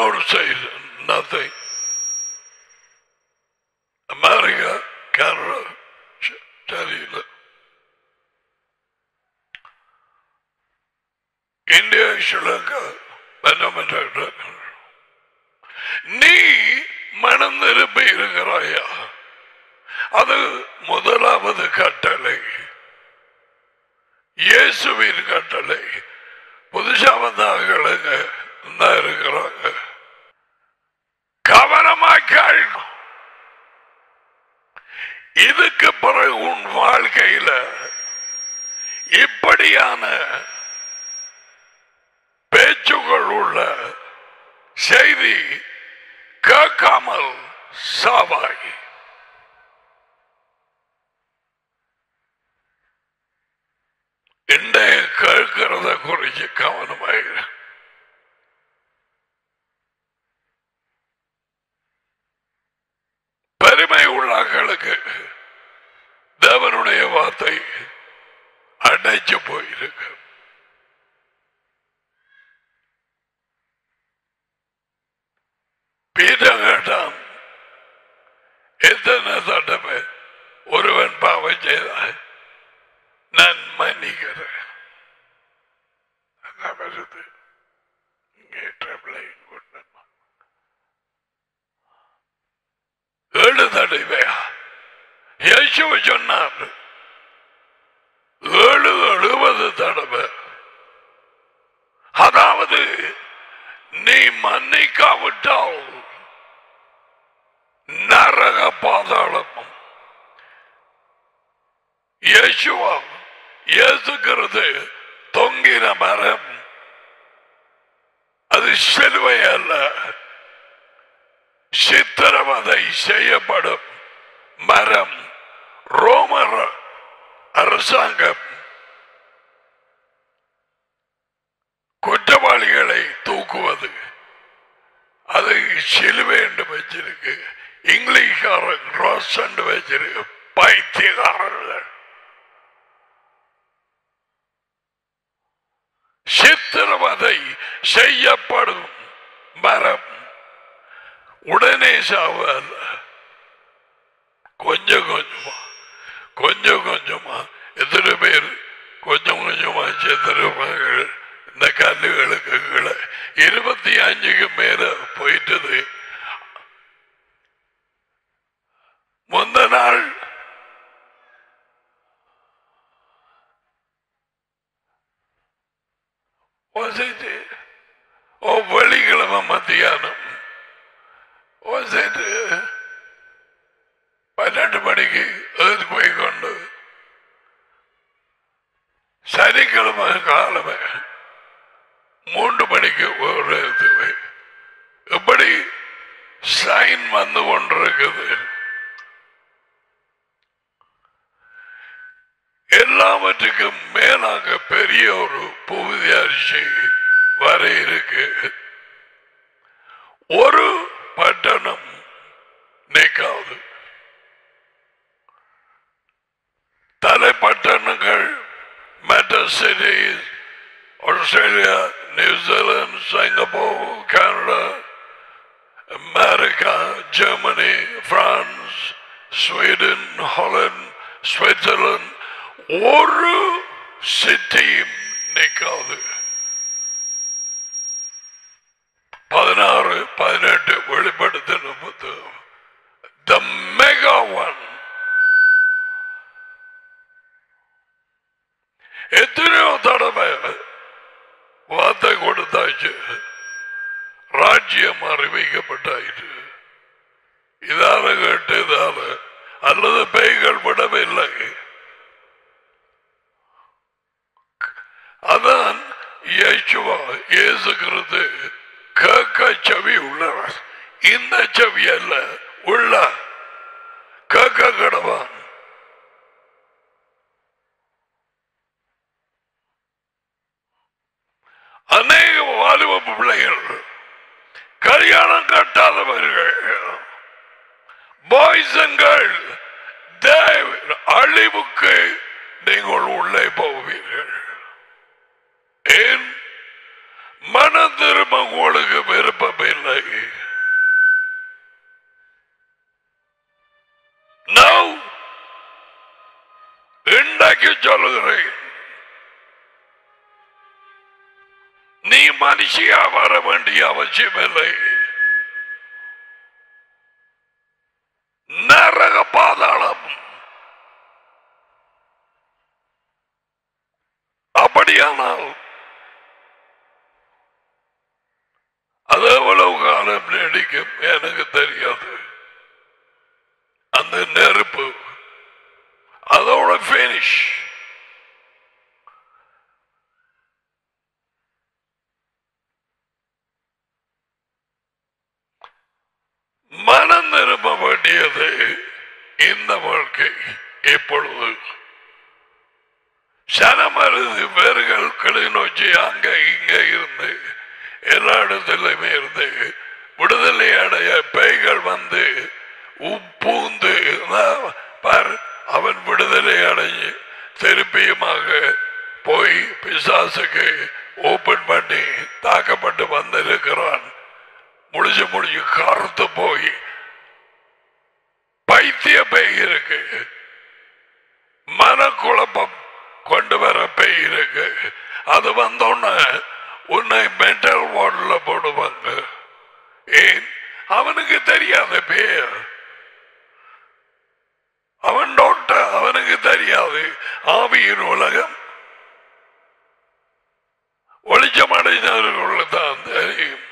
Lord says nothing. America, Canada, ச- சரியில்லை India Sri Lanka மற்ற மற்ற இடங்கள். நீ மனம் திரும்பி இருக்கிறாயா அது முதலாவது கட்டளை இயேசுவின் கட்டளை புதுசா வந்தார்களுங்க தான் இருக்கிறாங்க கவனமாக்கள் இதுக்கு பிறகு உன் வாழ்க்கையில இப்படியான பேச்சுகள் உள்ள செய்தி கேட்காமல் சாவாய் இன்றைய கேட்கிறத குறிச்சு கவனமாயிரு பெருமை உள்ளாக்களுக்கு தேவனுடைய வார்த்தை அடைச்சு போயிருக்கு பீட்டர் கேட்டான் எத்தனை தடவை ஒருவன் பாவம் செய்தால் நான் மன்னிக்கிறேன் அதான் வருது இங்கே ட்ரபிளை கொண்டு ஏழு தடவையா இயேசுவை சொன்னார் ஏழு எழுபது தடவை அதாவது நீ மன்னிக்காவிட்டால் நரக பாதாளம் இயேசுவா இயேசுகிறது தொங்கின மரம் அது சிலுவை அல்ல சித்திரவதை செய்யப்படும் மரம் ரோமர் அரசாங்கம் குற்றவாளிகளை தூக்குவது அது சிலுவை என்று வச்சிருக்கு இங்கிலீஷ்காரன் கிராஸ் என்று வச்சிருக்கு பைத்தியக்காரர்கள் சித்திரவதை செய்யப்படும் மரம் உடனே சாவல் கொஞ்சம் கொஞ்சமா கொஞ்சம் கொஞ்சமா எத்தனை பேர் கொஞ்சம் கொஞ்சமா செத்துருப்பாங்க இந்த கல்லுகளுக்கு கீழே இருபத்தி அஞ்சுக்கு மேல போயிட்டது முந்த நாள் was it ஓ வெள்ளிக்கிழமை மத்தியானம் was it பன்னெண்டு மணிக்கு ஏது போய் கொண்டு சனிக்கிழமை காலமே மூன்று மணிக்கு ஒரு இது எப்படி சைன் வந்து கொண்டிருக்குது எல்லாவற்றுக்கும் மேலாக பெரிய ஒரு புகுதி அரிசி வர இருக்கு ஒரு பட்டணம் நீக்காது தலைப்பட்டணங்கள் metro cities Australia New Zealand Singapore Canada America Germany France Sweden Holland Switzerland ஒரு சிட்டியும் நிற்காது பதினாறு பதினெட்டு வெளிப்படுத்தின புத்தகம் த மெகா ஒன் எத்தனையோ தடவை வார்த்தை கொடுத்தாச்சு ராஜ்யம் அறிவிக்கப்பட்டாயிற்று இதால கேட்டு இதால அல்லது பேய்கள் விடவில்லை அதான் இயேசுவா இயேசுகிறது கேட்க செவி உள்ளவர் இந்த செவி அல்ல உள்ள கேட்க கடவான் அநேக வாலிப பிள்ளைகள் கல்யாணம் கட்டாதவர்கள் பாய்ஸ் அண்ட் கேர்ள் அழிவுக்கு நீங்கள் உள்ளே போவீர்கள் ஏன் மன திரும்ப உங்களுக்கு விருப்பம் இல்லை மனுஷியா வர வேண்டிய அவசியமில்லை நரக பாதாளம் அப்படியானால் அது எவ்வளவு காலம் நீடிக்கும் எனக்கு தெரியாது அந்த நெருப்பு அதோட பினிஷ் மனம் திரும்ப வேண்டியது இந்த வாழ்க்கை இப்பொழுது சனமருது வேர்கள் கிளிநொச்சி அங்க இங்க இருந்து எல்லா இடத்திலுமே இருந்து விடுதலை அடைய பேய்கள் வந்து உப்பூந்து நான் பார் அவன் விடுதலை அடைஞ்சு திருப்பியுமாக போய் பிசாசுக்கு ஓபன் பண்ணி தாக்கப்பட்டு வந்திருக்கிறான் முடிஞ்சு முடிஞ்சு கருத்து போய் பைத்திய பேய் இருக்கு மனக்குழப்பம் கொண்டு வர பேய் இருக்கு அது வந்தோடனே உன்னை மென்டல் வார்டில் போடுவாங்க ஏன் அவனுக்கு தெரியாத பேர் அவன் டாக்டர் அவனுக்கு தெரியாது ஆவியின் உலகம் ஒளிச்சமடைந்தவர்களுக்கு தான் தெரியும்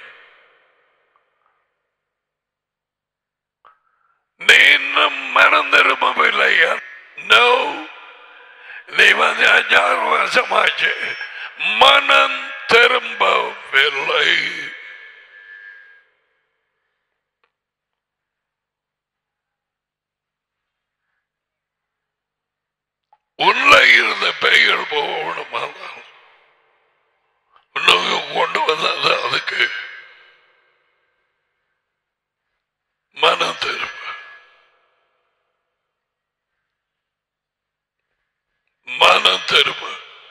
நீ இன்னும் மனம் திரும்பவில்லையா நோ நீ வந்து அஞ்சாறு வருஷமாச்சு மனம் திரும்பவில்லை உள்ள இருந்த பெய்கள் போகணுமானால் உன்னுக்கு கொண்டு வந்தது அதுக்கு மனம் திரும்ப மனம் திரும்ப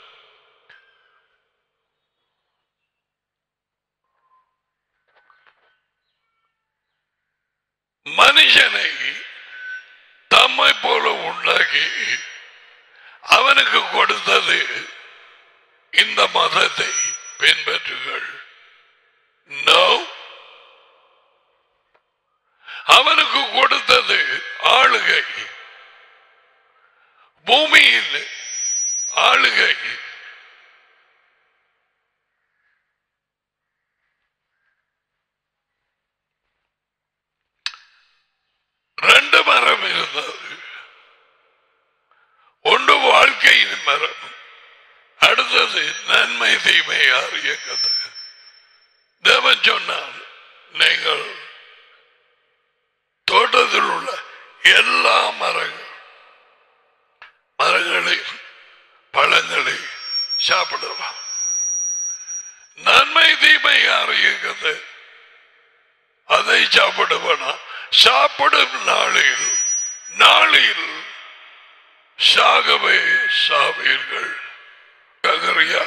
மனுஷனை தம்மை போல உண்டாக்கி அவனுக்கு கொடுத்தது இந்த மதத்தை பின்பற்றுகள் நோ அவனுக்கு கொடுத்தது ஆளுகை பூமியில் ஆளுகை ரெண்டு மரம் இருந்தது ஒன்று வாழ்க்கையின் மரம் அடுத்தது நன்மை தீமை அறியக்கது தேவன் சொன்னார் நீங்கள் தோட்டத்தில் உள்ள எல்லா மரங்கள் மரங்களை பழங்களை சாப்பிடலாம் நன்மை தீமை அறியுகிறது அதை சாப்பிடுவனா சாப்பிடும் நாளில் நாளில் சாகவே சாவீர்கள் ககரியா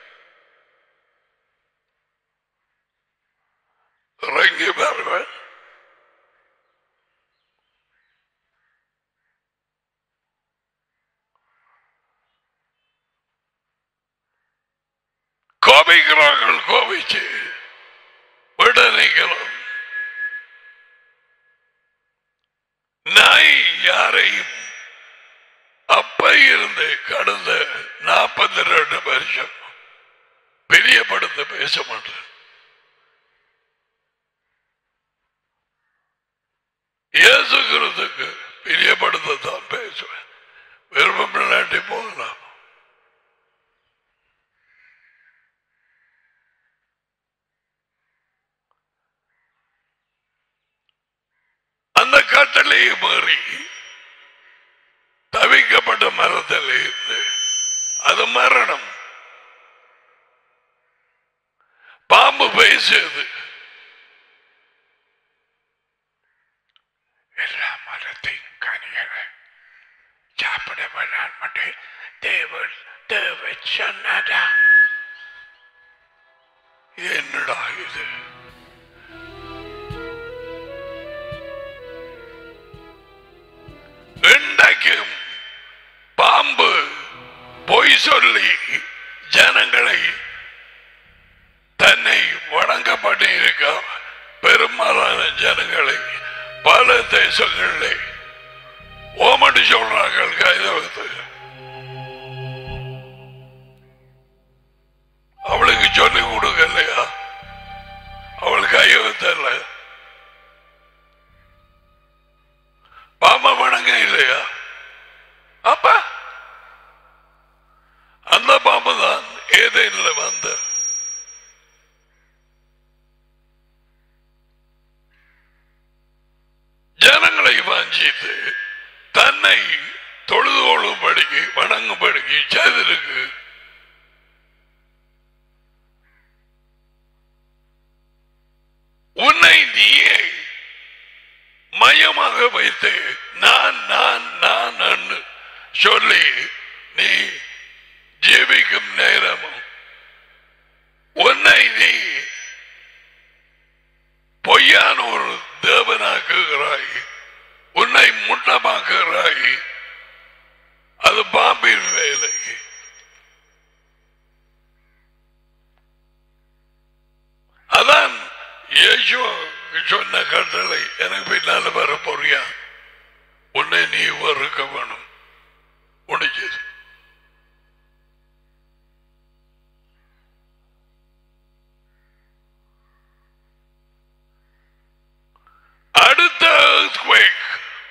இறங்கி வருவேன் கோபிக்கிறார்கள் கோபிச்சு விட நிற்கலாம் நாய் யாரையும் அப்ப இருந்து கடந்த நாற்பத்தி ரெண்டு வருஷம் பிரியப்படுத்த பேச மாட்டேன் இயேசுகிறதுக்கு பிரியப்படுத்தத்தான் பேசுவேன் விருப்பம் இல்லாட்டி போகலாம் அந்த கட்டளையை மாறி தவிக்கப்பட்ட மரத்தில் இருந்து அது மரணம் பாம்பு பேசியது எல்லா மரத்தையும் கனிகளை சாப்பிட வேண்டாம் மட்டும் தேவன் தேவன் சொன்னதா இது என்னடா இது இன்றைக்கும் பாம்பு பொய் சொல்லி ஜனங்களை தன்னை தன்னை வணங்கப்பட்டு இருக்க பெரும்பாலான ஜனங்களை பல தேசங்களிலே ஓமடி சொல்றார்கள் கைது வைத்து அவளுக்கு சொல்லி கொடுக்கலையா அவள் கையெழுத்தல்ல பாம வணங்க இல்லையா அப்ப அந்த பாம்பு தான் ஏதேனில் வந்த ஜனங்களை வாஞ்சித்து தன்னை தொழுது கொள்ளும்படிக்கு வணங்கும்படிக்கு செய்திருக்கு உன்னை நீயே மையமாக வைத்து நான் நான் நான் அன்னு சொல்லி நீ ஜீவிக்கும் நேரமும் உன்னை நீ பொய்யான ஒரு தேவனாக்குகிறாய் உன்னை முன்னமாக்குகிறாய் அது பாம்பின் வேலை அதான் இயேசு சொன்ன கட்டளை எனக்கு பின்னால வர போறியா உன்னை நீ வறுக்க வேணும் முடிஞ்சது அடுத்த earthquake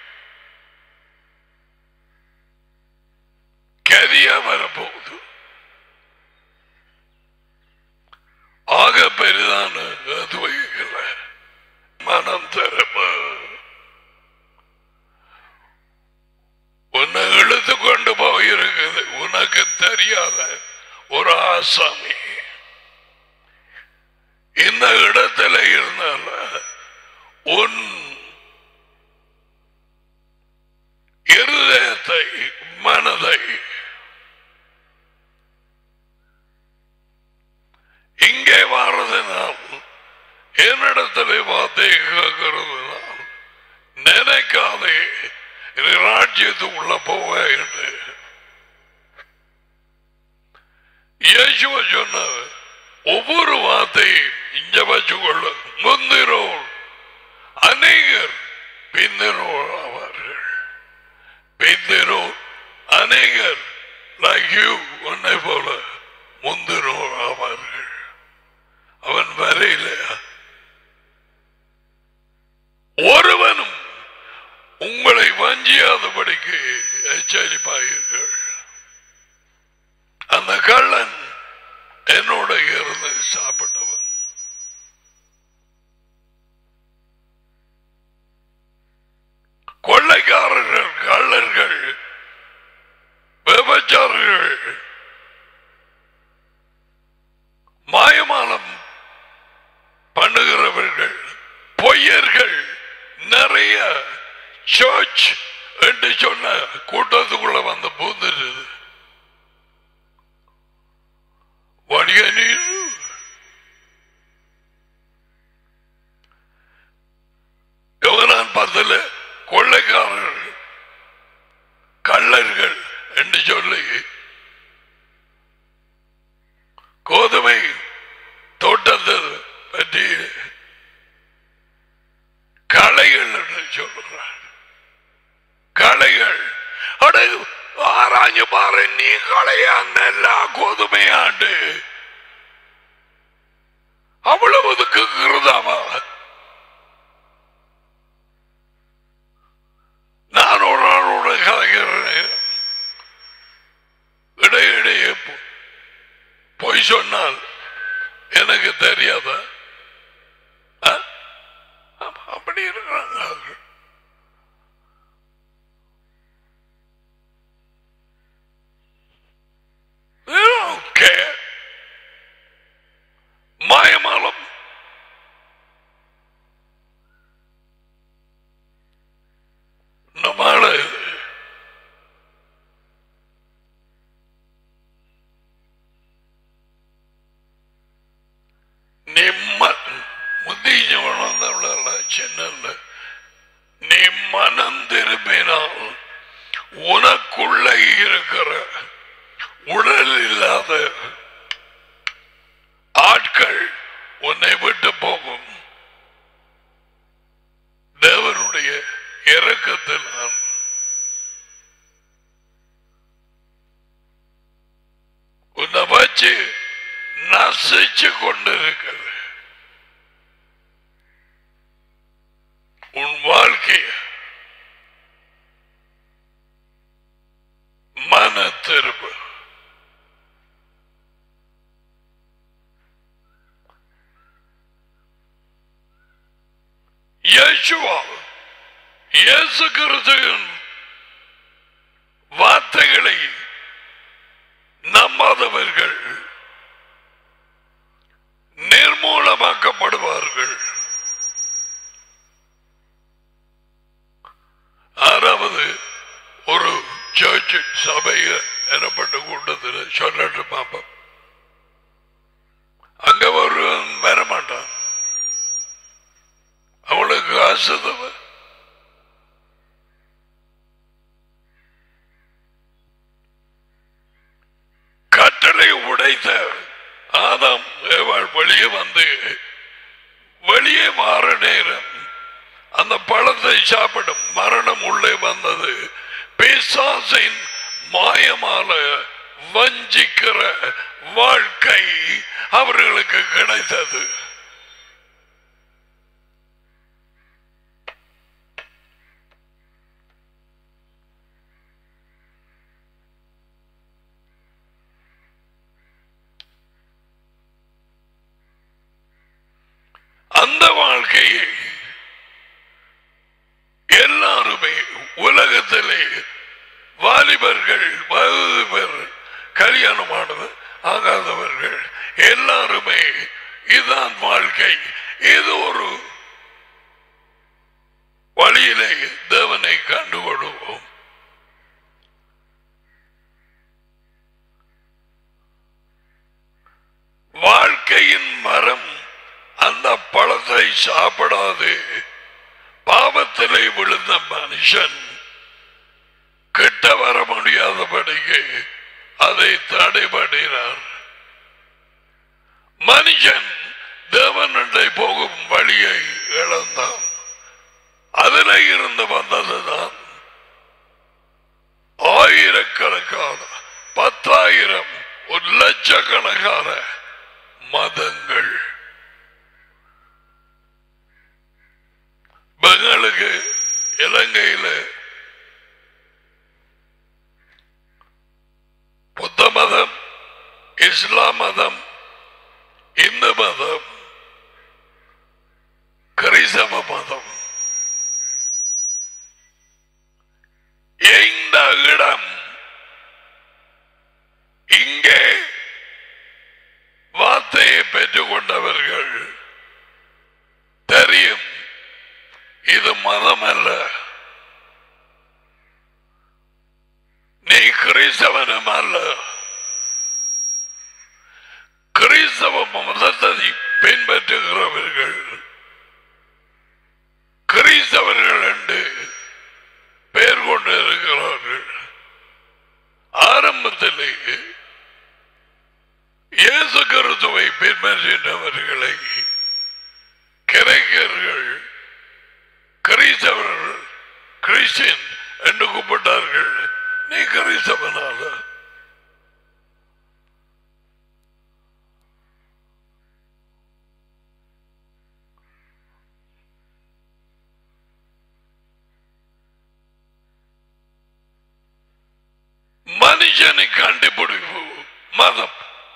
கதியா வரப்போகுது ஆக பெரிதான earthquake மனம் திறம உன்னை இழுத்து கொண்டு போயிருக்குது உனக்கு தெரியாத ஒரு ஆசாமி இந்த இடத்துல இருந்தால உன் இருதயத்தை மனதை இங்கே வர்றதுனால் என்னிடத்துல வார்த்தை கேட்கறதுனால் நினைக்காதே இது ராஜ்யத்துக்குள்ள போக என்று இயேசுவ சொன்ன ஒவ்வொரு வார்த்தையும் இங்க வச்சுக்கொள்ள முந்திரோர் அநேகர் பிந்திரோர் ஆவார்கள் பிந்திரோர் அநேகர் like you உன்னை போல முந்திரோர் ஆவார்கள் அவன் வரையிலையா ஒருவனும் உங்களை வஞ்சியாதபடிக்கு எச்சரிப்பார்கள் அந்த கள்ளன் என்னோட இருந்து சாப்பிட்டவன் கொள்ளைக்காரர்கள் கள்ளர்கள் விபச்சாரர்கள் மாயமானம் பண்ணுகிறவர்கள் பொய்யர்கள் நிறைய சர்ச் என்று சொன்ன கூட்டத்துக்குள்ள வந்து பூந்துருது வணிக நீர் யோகனான் பத்துல கொள்ளைக்காரர்கள் கள்ளர்கள் என்று சொல்லி கோதுமை தோட்டத்தை பற்றி களைகள் என்று சொல்கிறார் களைகள் அடே ஆராய்ஞ்சு பாரு நீ களையா நெல்லா கோதுமையாண்டு அவ்வளவுக்கு கிருதாமா நான் ஒரு ஆளோட கலைகிறேன் இடையிடையே பொ- பொய் சொன்னால் எனக்கு தெரியாத அப்படி இருக்கிறாங்க அவர்கள். They don't care. மாயமாலம் நம்மால நிம்ம முந்திய வளர்ந்தவள சென்னல்ல நீ மனம் திரும்பினால் உனக்குள்ள இருக்கிற உடல் இல்லாத ஆட்கள் இருக்குது உன் வாழ்க்கை மன திருப்பு இயேசுவா இயேசு கிறிஸ்துவின் வார்த்தைகளை நம்பாதவர்கள் நிர்மூலமாக்கப்படுவார்கள் ஆறாவது ஒரு சர்ச் சபைய எனப்பட்ட கூட்டத்தில் சொல்லட்டு பாப்போம் அங்க ஒருவன் வரமாட்டான் அவளுக்கு ஆசதவன் கட்டளை உடைத்த ஆதாம் ஏவாள் வெளியே வந்து வெளியே மாற நேரம் அந்த பழத்தை சாப்பிடும் மரணம் உள்ளே வந்தது பிசாசின் மாயமால வஞ்சிக்கிற வாழ்க்கை அவர்களுக்கு கிடைத்தது அந்த வாழ்க்கையை எல்லாருமே உலகத்திலே வாலிபர்கள் வயது பேர் கல்யாணமானது ஆகாதவர்கள் எல்லாருமே இதுதான் வாழ்க்கை இது ஒரு வழியிலே தேவனை கண்டுகொள்வோம் வாழ்க்கையின் மரம் அந்த பழத்தை சாப்பிடாது பாவத்திலே விழுந்த மனுஷன் கிட்ட வர முடியாதபடிக்கு அதை தடைபடினார் மனுஷன் தேவனண்டை போகும் வழியை இழந்தான் அதில் இருந்து வந்ததுதான் ஆயிரக்கணக்கான பத்தாயிரம் ஒரு லட்சக்கணக்கான மதங்கள் பெங்களுக்கு இலங்கையில புத்த மதம் இஸ்லாம் மதம் இந்து மதம் கிறிஸ்தவ மதம் இந்த இடம் இங்கே வார்த்தையை பெற்றுக் கொண்டவர்கள் தெரியும் இது மதம் அல்ல நீ கிறிஸ்தவனும் அல்ல கிறிஸ்தவ மதத்தை பின்பற்றுகிறவர்கள் கிறிஸ்தவர்கள் என்று பெயர் கொண்டு இருக்கிறார்கள் ஆரம்பத்திலே இயேசு கிறிஸ்துவை பின்பற்றினவர்களை கிரைக்கர்கள் கிறிஸ்தவர்கள் கிறிஸ்டியன் என்று கூப்பிட்டார்கள் நீ கிறிஸ்தவனால மனுஷனை கண்டுபிடிப்பு மதம்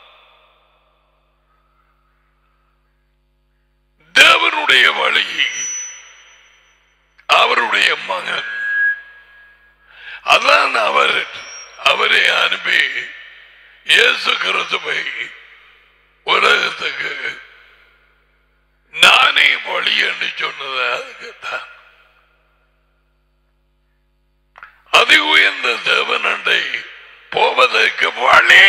தேவனுடைய வழி அவருடைய மகன் அதான் அவர் அவரை அனுப்பி இயேசு கிறிஸ்துவை உலகத்துக்கு நானே வழி என்று சொன்னது அதுக்குத்தான் அதி உயர்ந்த தேவனண்டை போவதற்கு வழி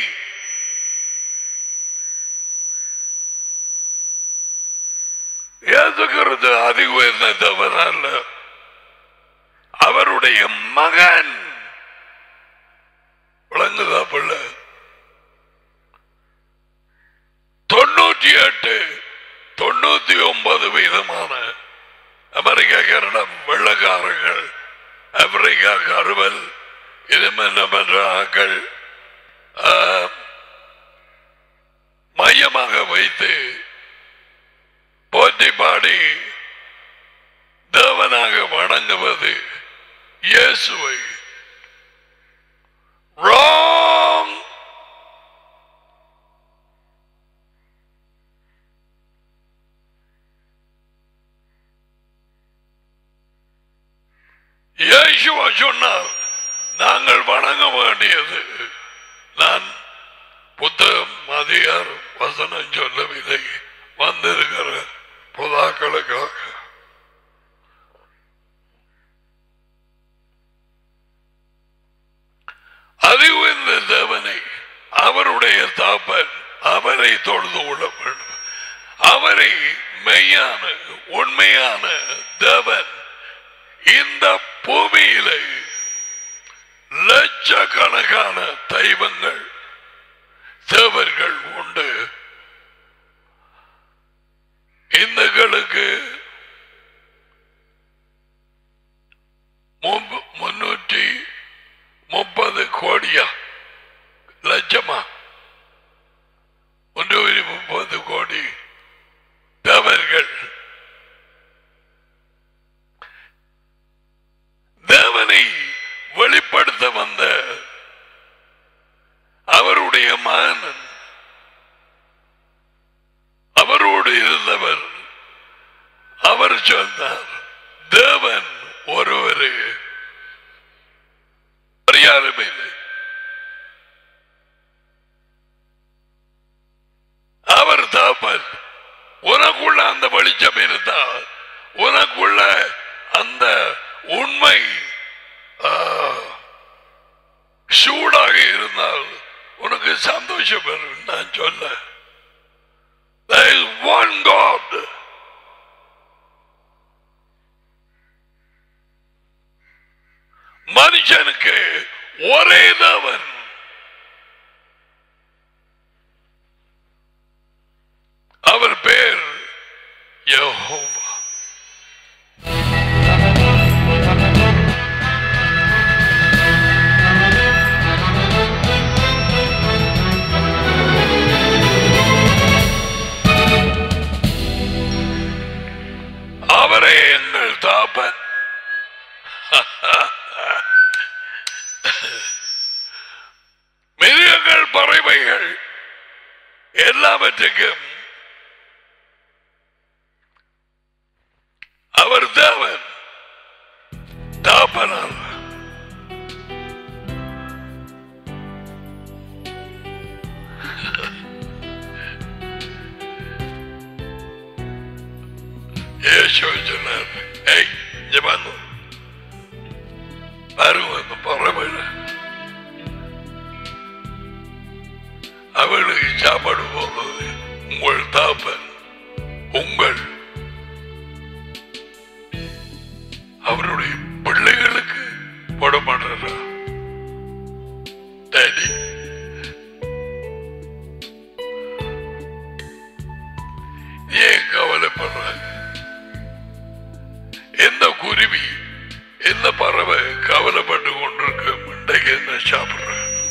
இயேசுகிறது அதி உயர்ந்த தேவன் அல்ல அவருடைய மகன் விளங்குதா பிள்ளை தொண்ணூற்றி எட்டு தொண்ணூத்தி ஒன்பது வீதமான அமெரிக்கா கனடம் வெள்ளக்காரர்கள் ஆப்பிரிக்கா கருவல் இதுமன்ற ஆக்கள் ஆ, மையமாக வைத்து பற்றி பாடி தேவனாக வணங்குவது இயேசுவை Wrong! இயேசுவா சொன்னார் நாங்கள் வணங்க வேண்டியது நான் புத்தகம் அதிகார் வசனம் சொல்லவில்லை வந்திருக்கிற புதாக்களுக்காக அறிவுந்த தேவனை அவருடைய தாப்பன் அவரை தொழுது கொள்ள வேண்டும் அவரை மெய்யான உண்மையான தேவன் இந்த பூமியிலே லட்சக்கணக்கான தெய்வங்கள் தேவர்கள் உண்டு இந்துக்களுக்கு முப்ப- முன்னூற்றி முப்பது கோடியா லட்சமா முன்னூற்றி முப்பது கோடி தேவர்கள் தேவனை வெளிப்படுத்த வந்த அவருடைய மகன் அவரோடு இருந்தவர் அவர் சொன்னார் தேவன் ஒருவரு வேறு யாருமே இல்லை அவர் தாப்பன் உனக்குள்ள அந்த வெளிச்சம் இருந்தால் உனக்குள்ள அந்த உண்மை ஆ, சூடாக இருந்தால் உனக்கு சந்தோஷம் வரும் நான் சொல்ல There is one God. மனுஷனுக்கு ஒரே தேவன் அவர் பேர் யெகோவா அவரே எங்கள் தாப்பன் மிருகங்கள் பறவைகள் எல்லாவற்றுக்கும் அவர் தேவன் தாப்பனார் இயேசு சொன்னார் ஏய் இங்க வாங்க பாருங்க அந்த பறவைகள் அவளுக்கு சாப்பாடு போடுறது உங்கள் தாப்பன் உங்கள் அவருடைய பிள்ளைகளுக்கு போட மாட்டாரா டேடி ஏன் கவலைப்படுறாங்க எந்த குருவி எந்த பறவை கவலைப்பட்டு கொண்டிருக்கு இன்றைக்கு என்ன சாப்பிடுற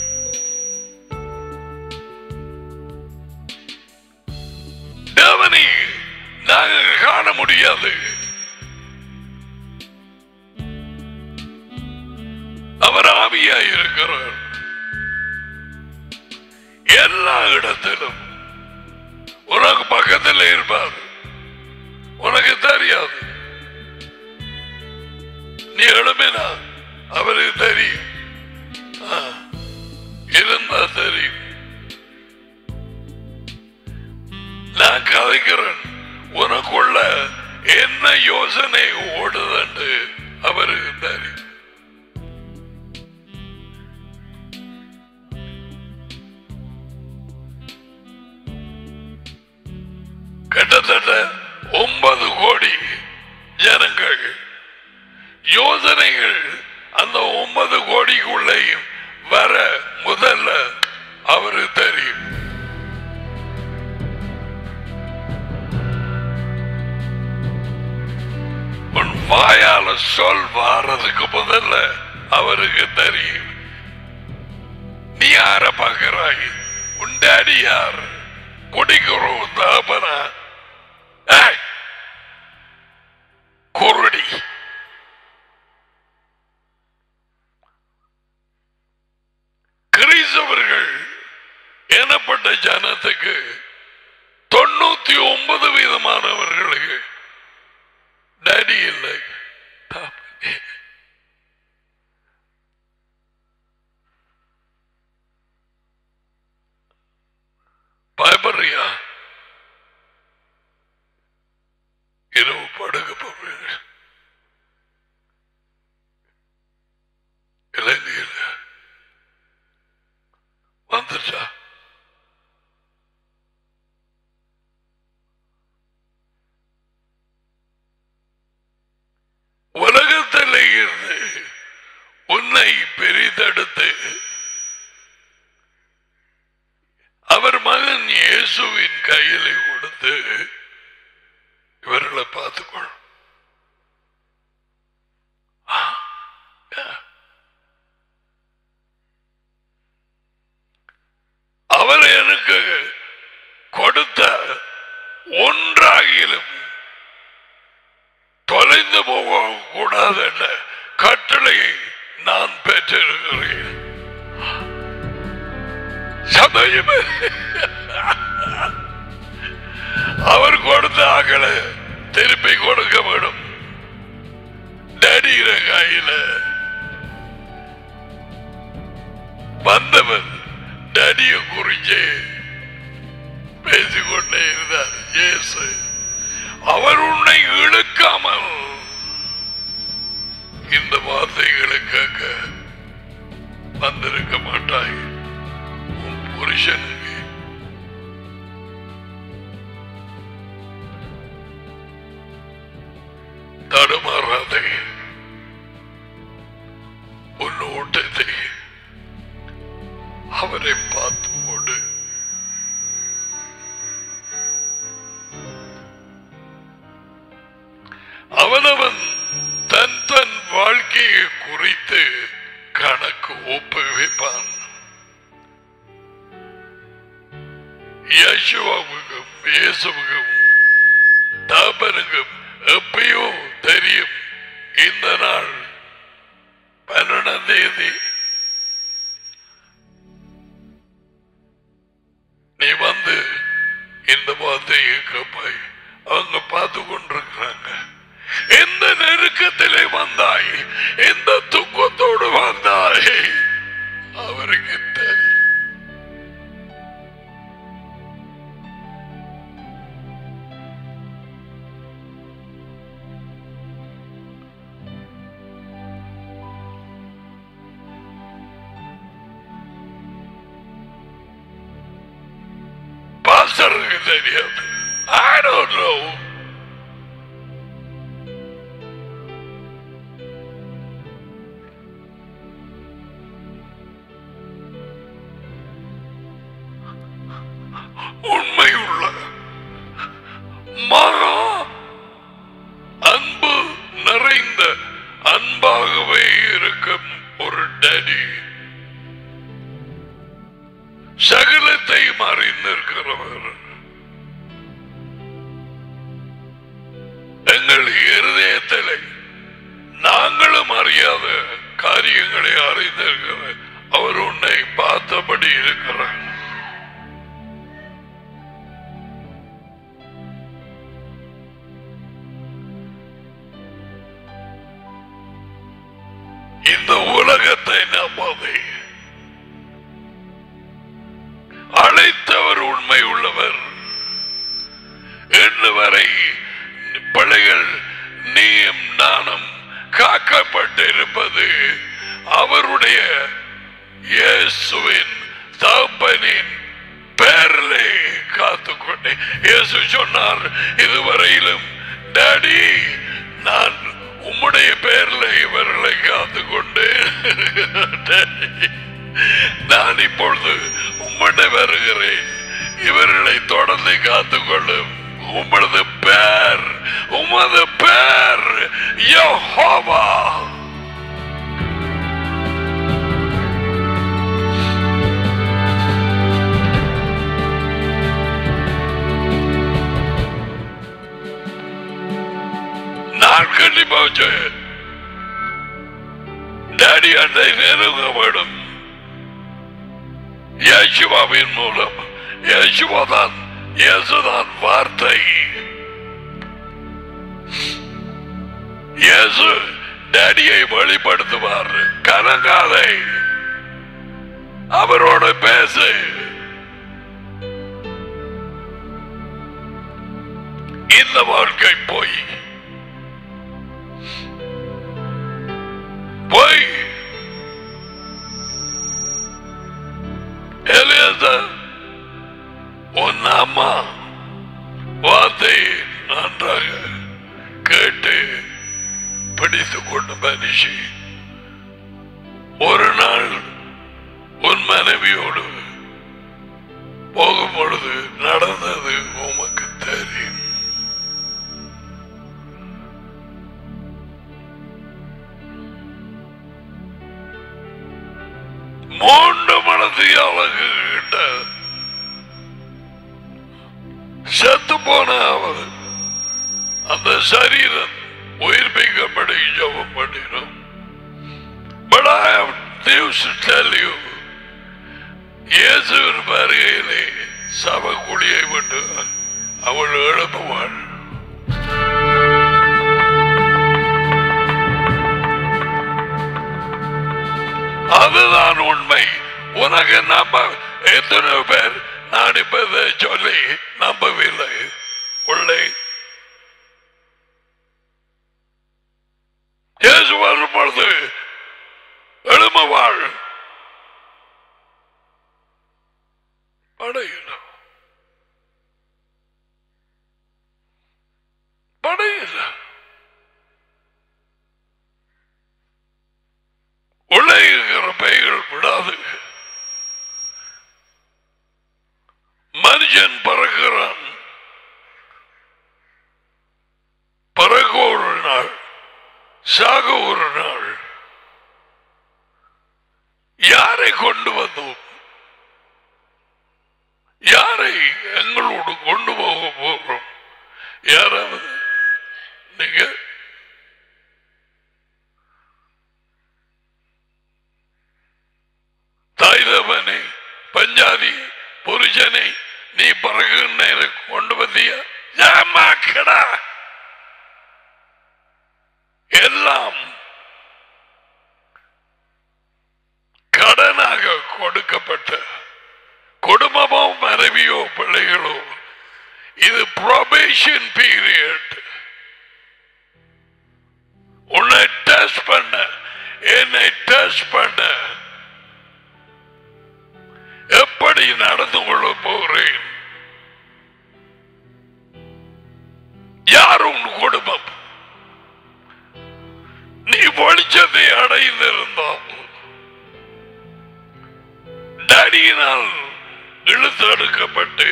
தேவனை நாங்கள் காண முடியாது அவர் ஆவியாய் இருக்கிறார் எல்லா இடத்திலும் உனக்கு பக்கத்தில் இருப்பார் உனக்கு தெரியாது நீ எழுப்பினா அவருக்கு தெரியும் ஆ, இருந்தா தெரியும் நான் கதைக்கிறேன் உனக்குள்ள என்ன யோசனை ஓடுதுன்னு அவருக்கு தெரியும் கிட்டத்தட்ட ஒன்பது கோடி ஜனங்கள் யோசனைகள் அந்த ஒன்பது கோடிக்குள்ளேயும் வர முதல்ல அவருக்கு தெரியும் உன் வாயால சொல் வாரதுக்கு முதல்ல அவருக்கு தெரியும் நீ யார பாக்குறாய் உன் டாடி யார் குடிக்கிறோம் தாபனா ஏய், ஜனத்துக்கு தொண்ணூத்தி ஒன்பது வீதமானவர்களுக்கு டேடி இல்லை தாப்பனே. பயப்படுறியா இரவு படுக்க போறேன் இலங்கையில் வந்துச்சா உலகத்தில் இருந்து உன்னை பெரிதெடுத்து அவர் மகன் இயேசுவின் கையில் கொடுத்து இவர்களை பார்த்துக்கொள் ஆ, ஆ. அவர் எனக்கு கொடுத்த ஒன்றாகிலும் தொலைந்து போக கூடாது என்ற கட்டளையை நான் பெற்றிருக்கிறேன் சமயமே அவர் கொடுத்த ஆக்களை திருப்பி கொடுக்க வேண்டும் டடிகிற கையில வந்தவன் டடிய குறிச்சு பேசிக்கொண்டே இருந்தார் இயேசு அவர் உன்னை இழுக்காமல் இந்த வார்த்தைகளை கேட்க வந்திருக்க மாட்டாய் உன் புருஷனுக்கு தடுமாறாதே உன் ஓட்டத்தை அவரை பார்த்து கொண்டு அவனவன் தன் தன் வாழ்க்கையை குறித்து கணக்கு ஒப்புவிப்பான் யேசுவாவுக்கும் இயேசுவுக்கும் தாபனுக்கும் எப்பயோ தெரியும் இந்த நாள் பன்னெண்டாம் தேதி நீ வந்து இந்த வார்த்தையை கேட்பாய் அவங்க பார்த்து கொண்டிருக்கிறாங்க எந்த நெருக்கத்திலே வந்தாய் எந்த துக்கத்தோடு வந்தாய் அவருக்கு தெரியும் பாஸ்டருக்கு தெரியாது I don't know. உண்மையுள்ள மகா அன்பு நிறைந்த அன்பாகவே இருக்கும் ஒரு டேடி சகலத்தையும் அறிந்திருக்கிறவர் எங்கள் இருதயத்திலே நாங்களும் அறியாத காரியங்களை அறிந்திருக்கிற அவர் உன்னை பார்த்தபடி இருக்கிறார் இந்த உலகத்தை நம்பாதே அழைத்தவர் உண்மை உள்ளவர் இன்று வரை பிள்ளைகள் நீயும் நானும் காக்கப்பட்டிருப்பது அவருடைய இயேசுவின் தகப்பனின் பேரிலே காத்துக்கொண்டே இயேசு சொன்னார் இதுவரையிலும் டாடி நான் உம்முடைய பேரில் இவர்களை காத்துக்கொண்டேன் Daddy, நான் இப்பொழுது உம்மிட வருகிறேன் இவர்களை தொடர்ந்து காத்துக்கொள்ளும் உமது பேர் உமது பேர் யெகோவா நான் கண்டிப்பா வச்சேன் டாடி அண்டை நெருங்க வேண்டும் இயேசுவாவின் மூலம் இயேசுவதான் இயேசுதான் வார்த்தை இயேசு டேடியை வெளிப்படுத்துவார் கலங்காதை அவரோட பேசு இந்த வாழ்க்கை போய் போய் எலியேசர், உன் அம்மா வார்த்தை நன்றாக கேட்டு பிடித்து கொண்டு மனுஷி ஒரு நாள் உன் மனைவியோடு போகும் பொழுது நடந்தது உமக்கு தெரியும் மூன்று மனதியாளர்கள் கிட்ட செத்து போன அவர் அந்த சரீரம் உயிர்ப்பிக்கப்படி ஜபம் பண்ணிடும் But I have news to tell you. இயேசுவின் வருகையிலே சபக்குழியை விட்டு அவள் எழுப்புவாள் அதுதான் உண்மை உனக்கு நம்ப எத்தனை பேர் நான் இப்ப இதை சொல்லி நம்பவில்லை உள்ளே இயேசு வரும் பொழுது எழுமவாள் படையில படையில உள்ளே இருக்கிற பைகள் விடாது மனுஷன் பறக்கிறான் பறக்க ஒரு நாள் சாக ஒரு நாள் யாரை கொண்டு வந்தோம் யாரை எங்களோடு கொண்டு போக போகிறோம் யாராவது நீங்க தாய்தவனை பஞ்சாதி புருஷனை நீ பிறகுன்னு எனக்கு கொண்டு வந்தியா ஏமாக்கடா எல்லாம் கடனாக கொடுக்கப்பட்ட குடும்பமோ மனைவியோ பிள்ளைகளோ இது ப்ரொபேஷன் பீரியட் உன்னை டெஸ்ட் பண்ண என்னை டெஸ்ட் பண்ண எப்படி நடந்து கொள்ள போகிறேன் யார் உன் குடும்பம் நீ வெளிச்சத்தை அடைந்திருந்தால் டடியினால் இழுத்தெடுக்கப்பட்டு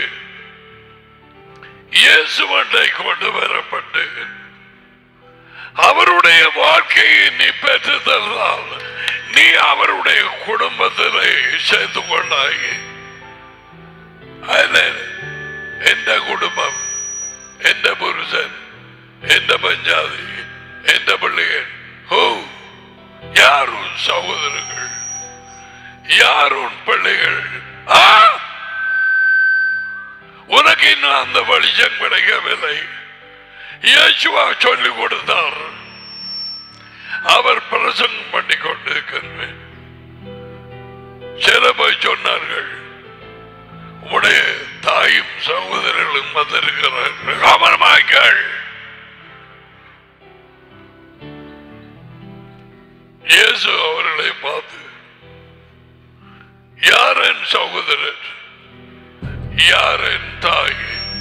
இயேசுவண்டை கொண்டு வரப்பட்டு அவருடைய வாழ்க்கையை நீ பெற்று தந்தால் நீ அவருடைய குடும்பத்திலே சேர்ந்து கொண்டாய் அதில் எந்த குடும்பம் எந்த புருஷன் எந்த பஞ்சாதி எந்த பிள்ளைகள் ஓ யார் உன் சகோதரர்கள் யார் உன் பிள்ளைகள் ஆ! உனக்கு இன்னும் அந்த வெளிச்சம் கிடைக்கவில்லை இயேசுவா சொல்லிக் கொடுத்தார் அவர் பிரசங்கம் பண்ணி கொண்டிருக்கிறேன் சில போய் சொன்னார்கள் உடைய தாயும் சகோதரர்களும் வந்திருக்கிறார்கள் கவனமாக்கள் இயேசு அவர்களை பார்த்து யார் என் சகோதரர் யார் என் தாய்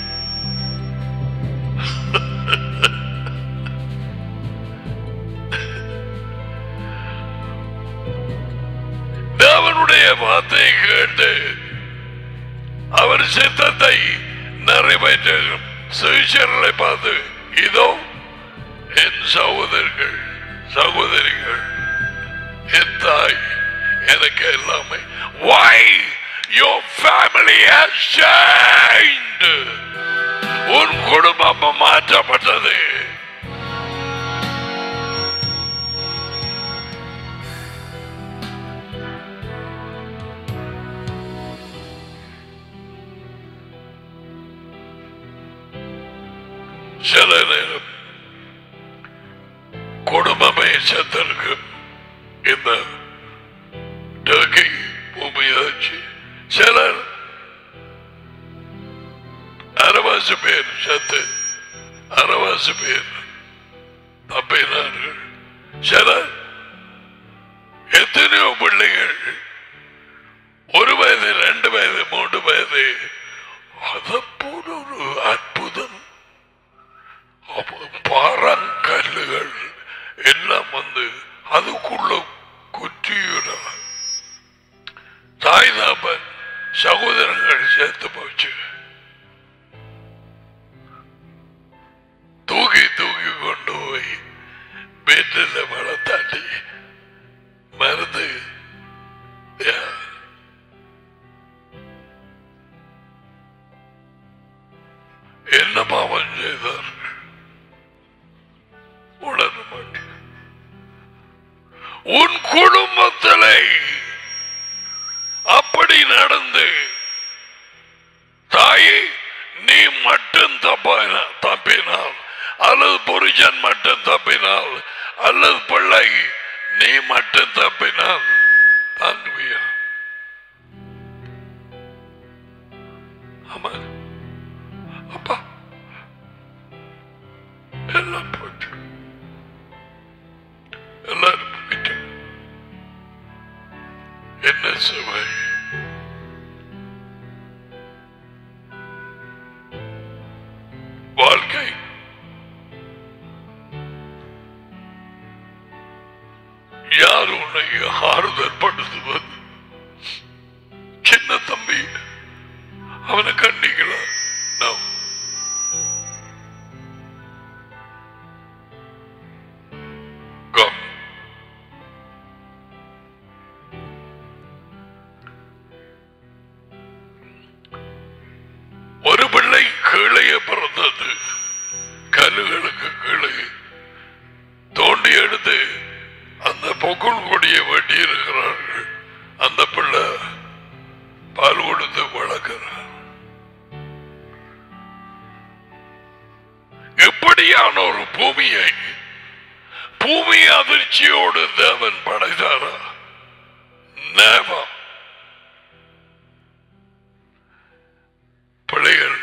தேவனுடைய வார்த்தையை கேட்டு அவர் சித்தத்தை நிறைவேற்றும் சிகிச்சர்களை பார்த்து இதோ என் சகோதரர்கள் சகோதரிகள் என் தாய் எனக்கு எல்லாமே why your family has changed உன் குடும்பம் மாற்றப்பட்டது சில நேரம் குடும்பமே செத்திருக்கு இந்த டர்க்கி பூமியாச்சு சிலர் அரைவாசி பேர் செத்து அரைவாசி பேர் தப்பினார்கள் சிலர் எத்தனையோ பிள்ளைகள் ஒரு வயது ரெண்டு வயது மூன்று வயது அதை போல ஒரு அற்புதம் அப்ப பாறாங்கல்லுகள் எல்லாம் வந்து அதுக்குள்ள குற்றியுற தாய் தாப்பன் சகோதரங்கள் சேர்த்து போச்சு தூக்கி தூக்கி கொண்டு போய் வீட்டில் வளர்த்தாட்டி மருந்து யா. என்ன பாவம் செய்தார்கள் உணர மாட்டேன் உன் குடும்பத்திலே அப்படி நடந்து தாயே நீ மட்டும் தப்பான தப்பினால் அல்லது புருஷன் மட்டும் தப்பினால் அல்லது பிள்ளை நீ மட்டும் தப்பினால் தாங்குவியா ஆமா அப்பா எல்லாம் போச்சு எல்லாரும் போயிட்டு என்ன சுவை வாழ்க்கை யார் உன்னை ஆறுதல் படுத்துவது சின்ன தம்பி அவனை கண்டிக்கலாம் No. Go. ஒரு பிள்ளை கீழே பிறந்தது கல்லுகளுக்கு கீழே தோண்டி எடுத்து அந்த பொக்குள் கொடியை வெட்டி இருக்கிறார்கள் அந்த பிள்ளை பால் கொடுத்து வளர்க்கிறார் எப்படியான ஒரு பூமியை பூமி அதிர்ச்சியோடு தேவன் படைத்தாரா Never. பிள்ளைகள்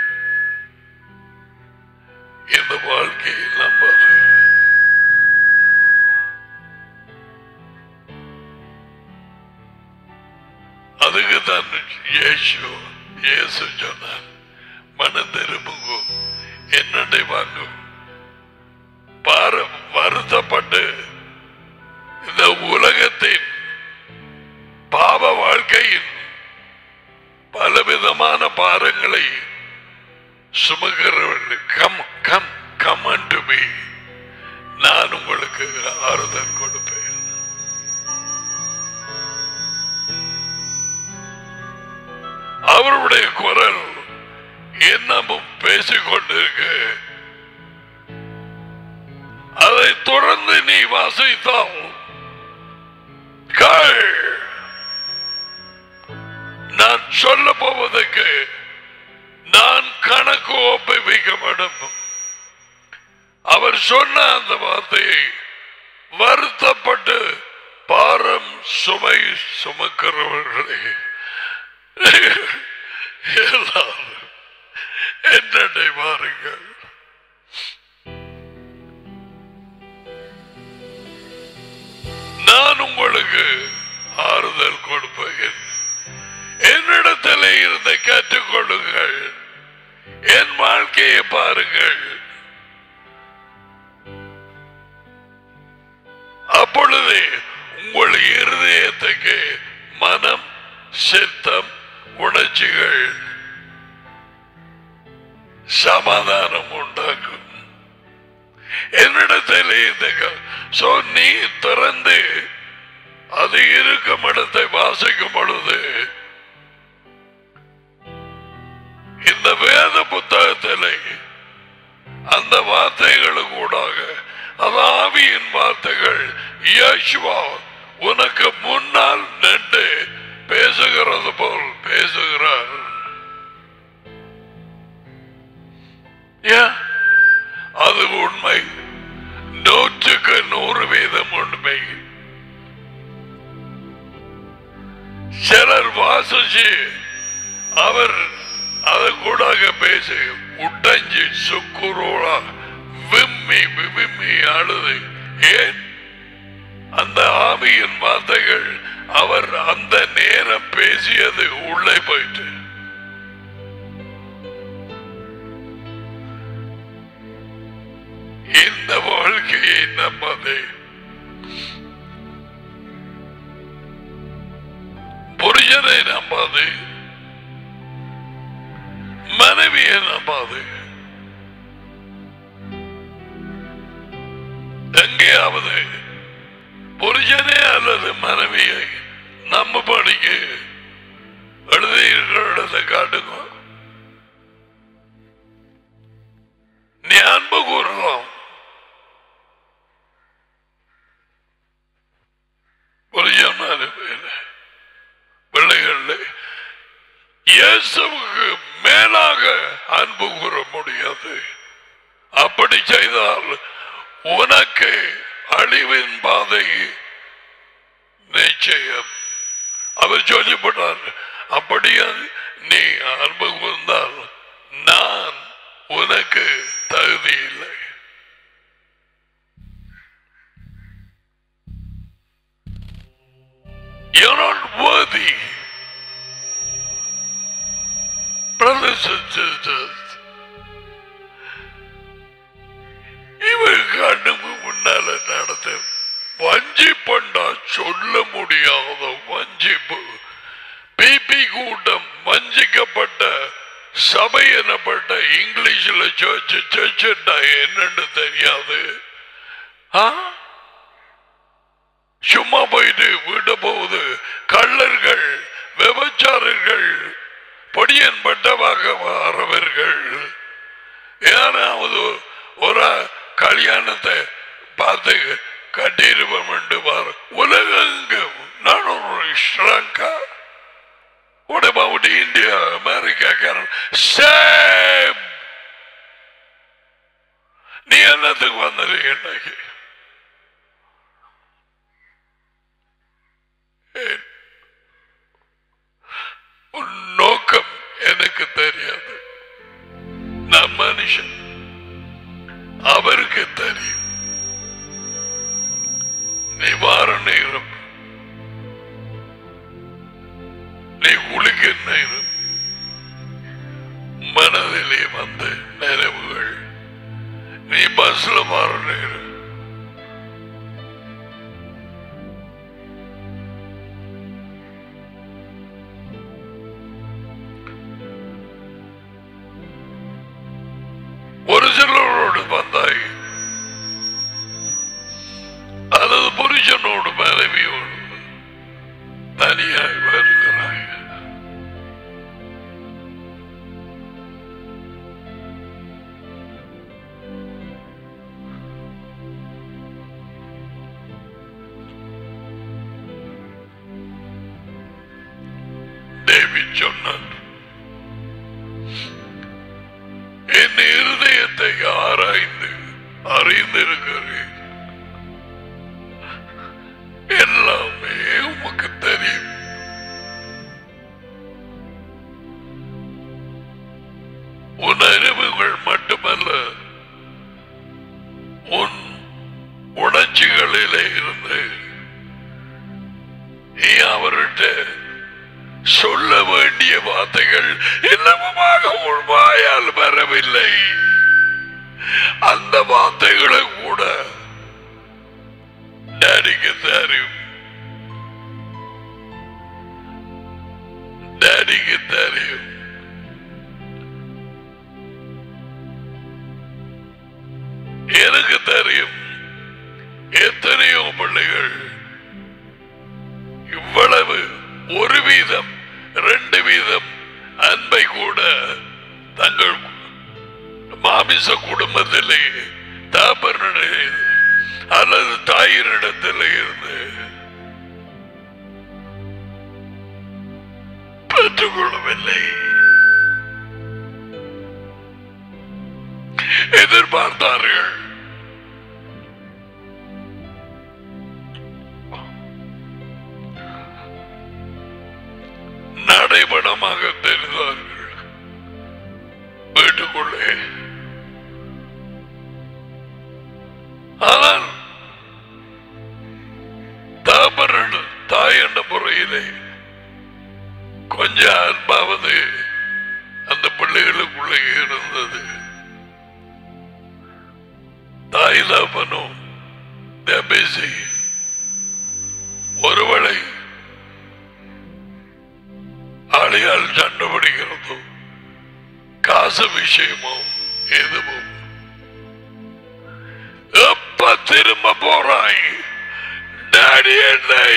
இந்த வாழ்க்கையை நம்பாது அதுக்கு தான் இயேசு இயேசு சொன்னார் மனம் திரும்புங்கும் என்னடை வாங்கும் பார வருத்தப்பட்டு இந்த உலகத்தின் பாவ வாழ்க்கையின் பலவிதமான பாரங்களை சுமக்கிறவர்கள் come come come to me நான் உங்களுக்கு ஆறுதல் கொடுப்பேன் அவருடைய குரல் என்னமும் பேசிக் கொண்டிருக்கு அதை தொடர்ந்து நீ வாசித்தால் கேள். நான் சொல்ல போவதற்கு நான் கணக்கு ஒப்புவிக்க வேண்டும் அவர் சொன்ன அந்த வார்த்தையை வருத்தப்பட்டு பாரம் சுமை சுமக்கிறவர்களே எல்லாரும் என்னை வாருங்கள் நான் உங்களுக்கு ஆறுதல் கொடுப்பேன் என்னிடத்தில் இருந்து கற்றுக்கொள்ளுங்கள் என் வாழ்க்கையை பாருங்கள் அப்பொழுது உங்கள் இருதயத்துக்கு மனம் சித்தம் உணர்ச்சிகள் சமாதானம் உண்டாக்கும் என்னிடத்தில் இந்த க- சோ நீ திறந்து அது இருக்கும் இடத்தை வாசிக்கும் பொழுது இந்த வேத புத்தகத்திலே அந்த வார்த்தைகளுக்கு கூடாக அது ஆவியின் வார்த்தைகள் இயேசுவா உனக்கு முன்னால் நின்று பேசுகிறது போல் பேசுகிறார் Yeah. மனசாட்சி அவர் அதை கூடாக பேசி உட்டஞ்சி சுக்குரோடா விம்மி விம்மி அழுது ஏன் அந்த ஆவியின் வார்த்தைகள் அவர் அந்த நேரம் பேசியது உள்ளே போயிட்டு இந்த வாழ்க்கையை நம்பாதே புரிஞ்சதை நம்பாது மனைவியை நம்பாது எங்கேயாவது புருஷனே அல்லது மனைவியை நம்ம படிக்க எழுதி இருக்கிற இடத்தை காட்டுங்க நீ அன்பு கூறலாம் புருஷன் மனைவியில பிள்ளைகள் இயேசுவுக்கு மேலாக அன்பு கூற முடியாது அப்படி செய்தால் உனக்கு அழிவின் பாதை நிச்சயம் அவர் சொல்லிப்பட்டார் அப்படியே நீ அன்பு கூர்ந்தால் நான் உனக்கு தகுதி இல்லை You're not worthy. Brothers and sisters, இவர் கண்ணுக்கு முன்னால நடத்த வஞ்சிப்பண்டா சொல்ல முடியாத வஞ்சிப்பு பிபி கூட்டம் வஞ்சிக்கப்பட்ட சபை எனப்பட்ட இங்கிலீஷ்ல சர்ச் சர்ச்சுண்டா என்னன்னு தெரியாது ஆ? சும்மா போயிட்டு வீட்ட போகுது கள்ளர்கள் விபச்சாரர்கள் பொடியன் பட்டவாக வரவர்கள் யாராவது ஒரு கல்யாணத்தை பார்த்து கட்டிருப்போம் என்று பாரு உலகெங்கும் நான் ஒரு Sri Lanka What about India, America, Canada? Same! நீ என்னத்துக்கு வந்தது இன்னைக்கு ஏன்? உன் நோக்கம் எனக்கு தெரியாது நான் மனுஷன் அவருக்கு தெரியும் நீ வார நேரம் நீ குளிக்க நேரம் மனதிலே வந்த நினைவுகள் நீ பஸ்ல மாற நேரம் ஒரு சிலரோடு வந்தாய் அல்லது புருஷனோடு மனைவியோடு தனியாய் வருகிறாய் டேவிட் சொன்னார் என் இருதயத்தை ஆராய்ந்து அறிந்திருக்கிறேன் எல்லாமே உமக்கு தெரியும் உன் அறிவுகள் மட்டுமல்ல உன் உணர்ச்சிகளிலே இருந்து நீ அவர்கிட்ட சொல்ல வேண்டிய வார்த்தைகள் இன்னமுமாக உன் வாயால் வரவில்லை அந்த வார்த்தைகளை கூட டேடிக்கு தெரியும் டேடிக்கு தெரியும் எனக்கு தெரியும் எத்தனையோ பிள்ளைகள் இவ்வளவு ஒரு வீதம் ரெண்டு வீதம் அன்பை கூட தங்கள் மாமிச குடும்பத்திலே தாப்பரனிலே அல்லது தாயினிடத்திலே இருந்து பெற்றுக்கொள்ளவில்லை எதிர்பார்த்தார்கள் வாழ்க்கையிலே கொஞ்சம் அன்பாவது அந்த பிள்ளைகளுக்குள்ளே இருந்தது தாய் தகப்பனும் பேசி ஒருவளை ஆளையால் சண்டை பிடிக்கிறதோ காசு விஷயமோ எதுவும் எப்ப திரும்ப போறாய் டாடி என்னை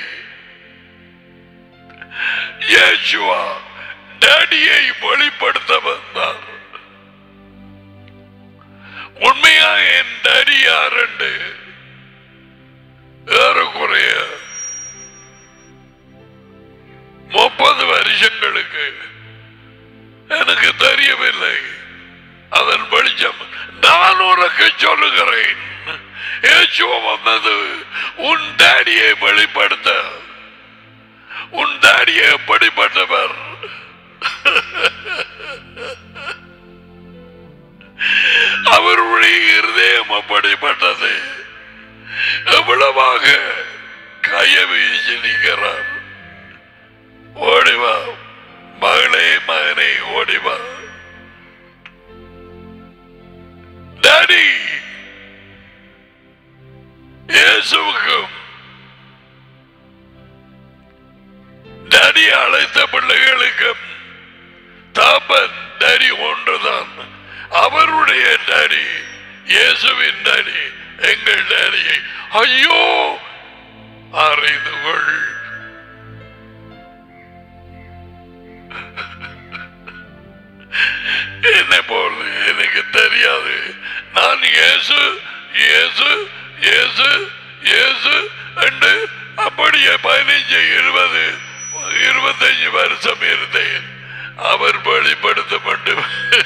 இயேசுவா டாடியை வெளிப்படுத்த வந்தார் உண்மையா என் டாடி யாருண்டு ஏறக்குறைய முப்பது வருஷங்களுக்கு எனக்கு தெரியவில்லை அதன் வெளிச்சம் நான் உனக்கு சொல்லுகிறேன் இயேசுவ வந்தது உன் டாடியை வெளிப்படுத்த உன் டாடியை எப்படிப்பட்டவர் அவருடைய இருதயம் அப்படிப்பட்டது எவ்வளவாக கையை வீசி நிற்கிறார் ஓடிவா மகளே மகனே ஓடிவா டாடி இயேசுவுக்கும் டாடி அழைத்த பிள்ளைகளுக்கும் தாப்பன் டாடி ஒன்றுதான் அவருடைய டாடி இயேசுவின் டாடி எங்கள் டாடியை ஐயோ அறிந்து கொள் என்னை போல் எனக்கு தெரியாது நான் இயேசு இயேசு இயேசு இயேசு என்று அப்படியே பதினைஞ்சு இருபது இருபத்தஞ்சு வருஷம் இருந்தேன் அவர் வெளிப்படுத்த மட்டும்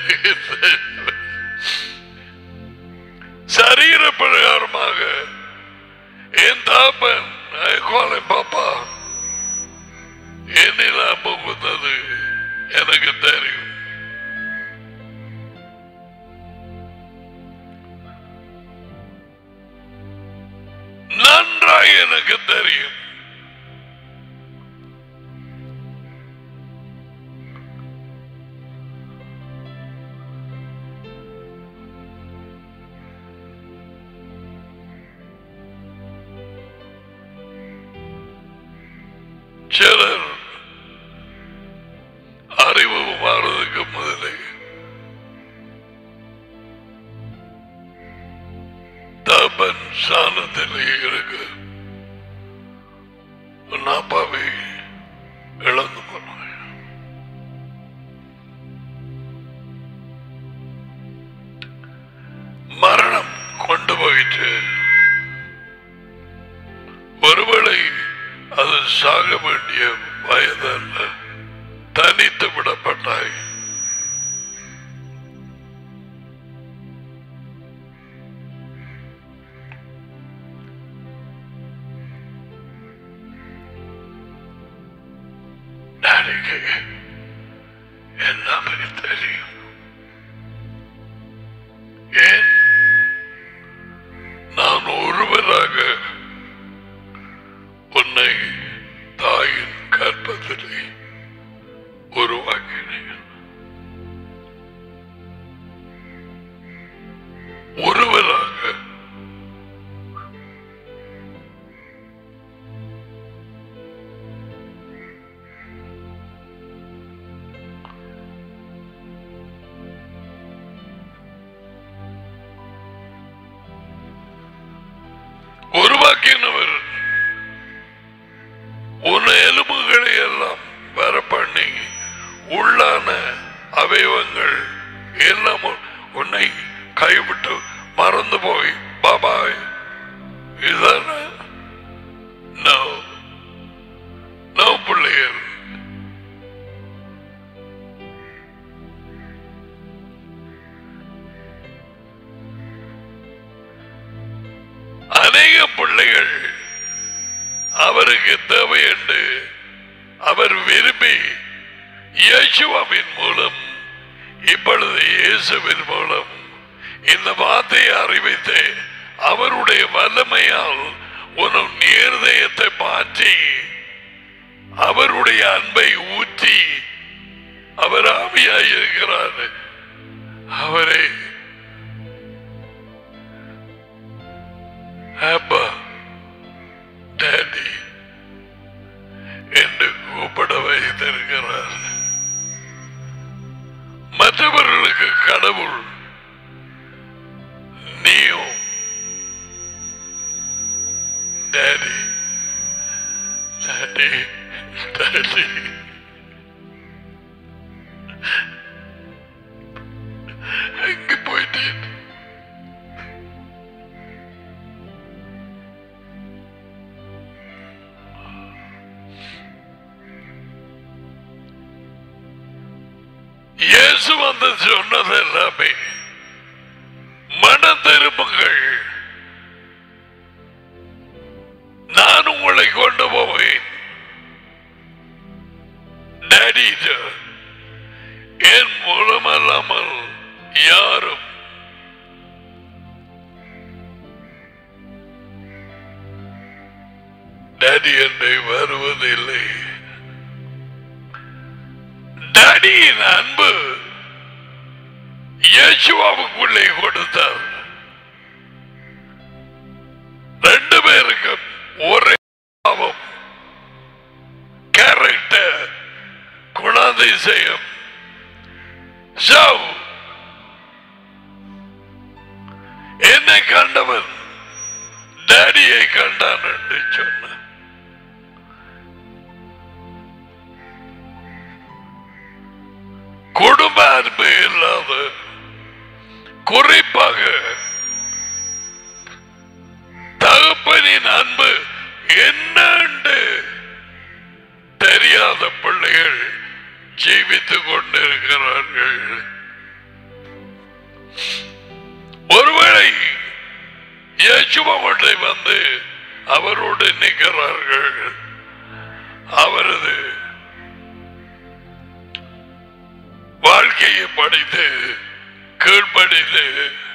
சரீர பிரகாரமாக என் தாப்பன் கோலை பாப்பா என்னில் புகுந்தது எனக்கு தெரியும் நன்றாய் எனக்கு தெரியும் சிலர் அறிவு மாறுறதுக்கு முதலே தபன் சாணத்திலே இருக்கு உன் அப்பாவை இழந்து போனாய் மரணம் கொண்டு போயிட்டு ஒருவேளை அது சாக வேண்டிய வயதல்ல தனித்து விடப்பட்டாய் நாளைக்கு எல்லாமே தெரியும் ஏன் நான் ஒருவராக உன்னை தாயின் கற்பத்திலே உருவாக்கினேன் ஒருவராக உருவாக்கினவர் உன் எலும்புகளை எல்லாம் வர பண்ணி உள்ளான அவயவங்கள் எல்லாம் உன்னை கைவிட்டு மறந்து போய் பாபாய் இதான நோ நோ பிள்ளைகள் அநேக பிள்ளைகள் அவருக்கு தேவை என்று அவர் விரும்பி இயேசுவாவின் மூலம் இப்பொழுது இயேசுவின் மூலம் இந்த வார்த்தையை அறிவித்து அவருடைய வல்லமையால் உன் இருதயத்தை மாற்றி அவருடைய அன்பை ஊற்றி அவர் ஆவியாய் இருக்கிறார் அவரை அப்பா டேடி என்று கூப்பிட வைத்திருக்கிறார் மற்றவர்களுக்கு கடவுள் நீயும் டேடி டேடி டேடி எங்க போயிட்டேன் இயேசு வந்து சொன்னது எல்லாமே மன திரும்புங்கள் நான் உங்களை கொண்டு போவேன் டேடி என் மூலமல்லாமல் யாரும் டேடி என்னை வருவதில்லை டேடியின் அன்பு இயேசுவாவுக்குள்ளே கொடுத்தார் ரெண்டு பேருக்கும் ஒரே பாவம் கேரக்டர் குணாதிசயம் So, என்னை கண்டவன் டேடியை கண்டான் என்று சொன்னான் குடும்ப அன்பு இல்லாத குறிப்பாக தகப்பனின் அன்பு என்னண்டு தெரியாத பிள்ளைகள் ஜீவித்துக் கொண்டிருக்கிறார்கள் ஒருவேளை இயேசுவண்டை வந்து அவரோடு நிற்கிறார்கள் அவரது வாழ்க்கையை படித்து கீழ்ப்படித்து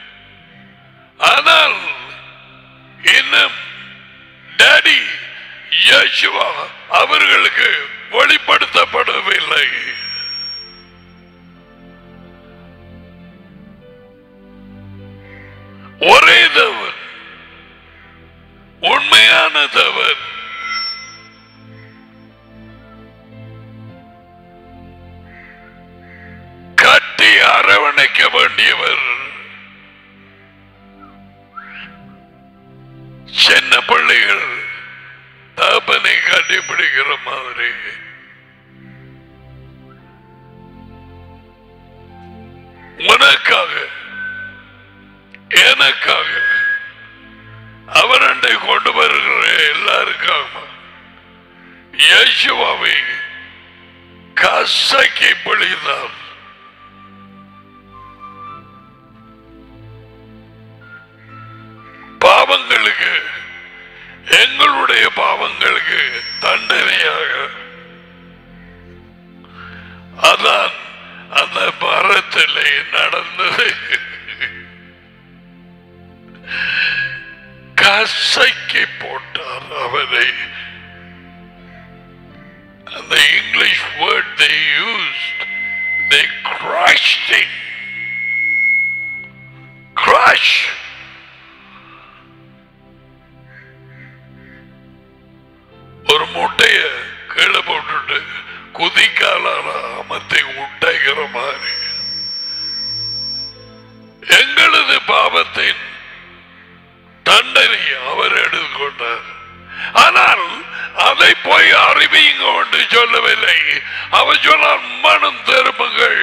ஆனால் இன்னும் டேடி இயேசுவா அவர்களுக்கு வெளிப்படுத்தப்படவில்லை ஒரே தேவன் உண்மையான தேவன் கட்டி அரவணைக்க வேண்டியவர் சின்ன பிள்ளைகள் தகப்பனை கண்டுபிடிக்கிற மாதிரி உனக்காக எனக்காக அவரண்டை கொண்டு வருகிற எல்லாருக்காக இயேசுவாவை கசக்கி பொழிந்தார் பாவங்களுக்கு எங்களுடைய பாவங்களுக்கு தண்டனையாக அதான் அந்த மரத்திலே நடந்தது கசைக்கு போட்டார் அவரை அந்த English word they used they crushed him crush ஒரு முட்டைய கீழே போட்டுட்டு குதிக்காலால அமத்தை உட்டைகிற மாதிரி எங்களது பாவத்தின் தண்டனை அவர் எடுத்துக்கொண்டார் ஆனால் அதை போய் அறிவியுங்க என்று சொல்லவில்லை அவர் சொன்னார் மனம் திரும்புங்கள்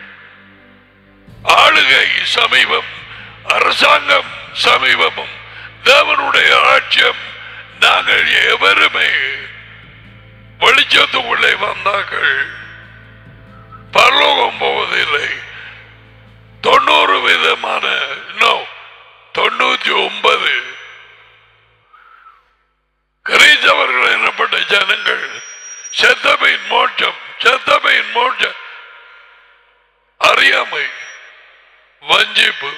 ஆளுகை சமீபம் அரசாங்கம் சமீபமும் தேவனுடைய ஆட்சியம் நாங்கள் எவருமே வெளிச்சத்துக்குள்ளே வந்தார்கள் பரலோகம் போவதில்லை தொண்ணூறு விதமான நோ தொண்ணூத்தி ஒன்பது கிரீச்சவர்கள் எனப்பட்ட ஜனங்கள் செத்தமையின் மோட்சம் செத்தமையின் மோட்சம் அறியாமை வஞ்சிப்பு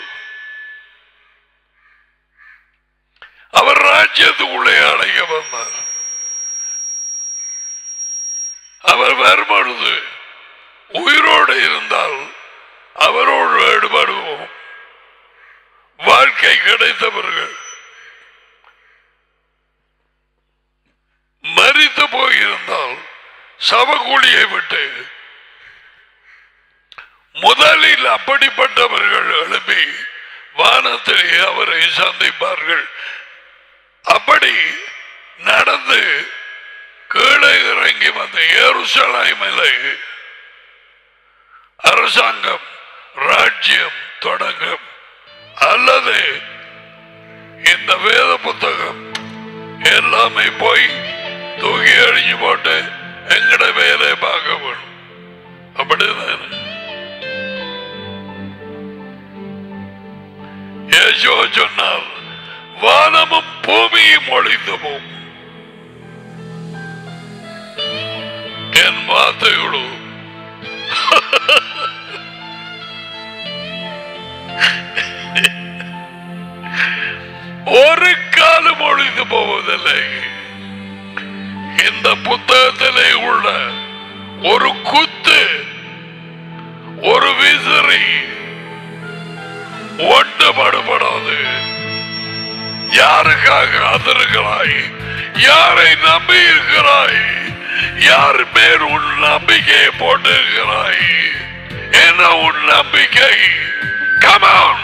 அவர் ராஜ்யத்துக்குள்ளே அழைக்க வந்தார் அவர் வரும்பொழுது உயிரோடு இருந்தால் அவரோடு ஈடுபடுவோம் வாழ்க்கை கிடைத்தவர்கள் மறித்து போயிருந்தால் சவகுழியை விட்டு முதலில் அப்படிப்பட்டவர்கள் எழுப்பி வானத்திலே அவரை சந்திப்பார்கள் அப்படி நடந்து கீழே இறங்கி வந்த ஏருசலாய்மலை அரசாங்கம் ராஜ்யம் தொடங்கும் அல்லது இந்த வேத புத்தகம் எல்லாமே போய் தூக்கி அழிஞ்சு போட்டு எங்கட வேலை பார்க்க வேணும் அப்படிதான் ஏசோ சொன்னார் வானமும் பூமியும் ஒழிந்து போகும் என் வார்த்தைகளும் ஒரு காலம் ஒழிந்து போவதில்லை இந்த புத்தகத்திலே உள்ள ஒரு குத்து ஒரு விசிறி ஒன்றுபடுபடாது யாருக்காக காத்திருக்கிறாய் யாரை நம்பி இருக்கிறாய் யார் மேல் உன் நம்பிக்கையை போட்டிருக்கிறாய் என்ன உன் நம்பிக்கை கமான்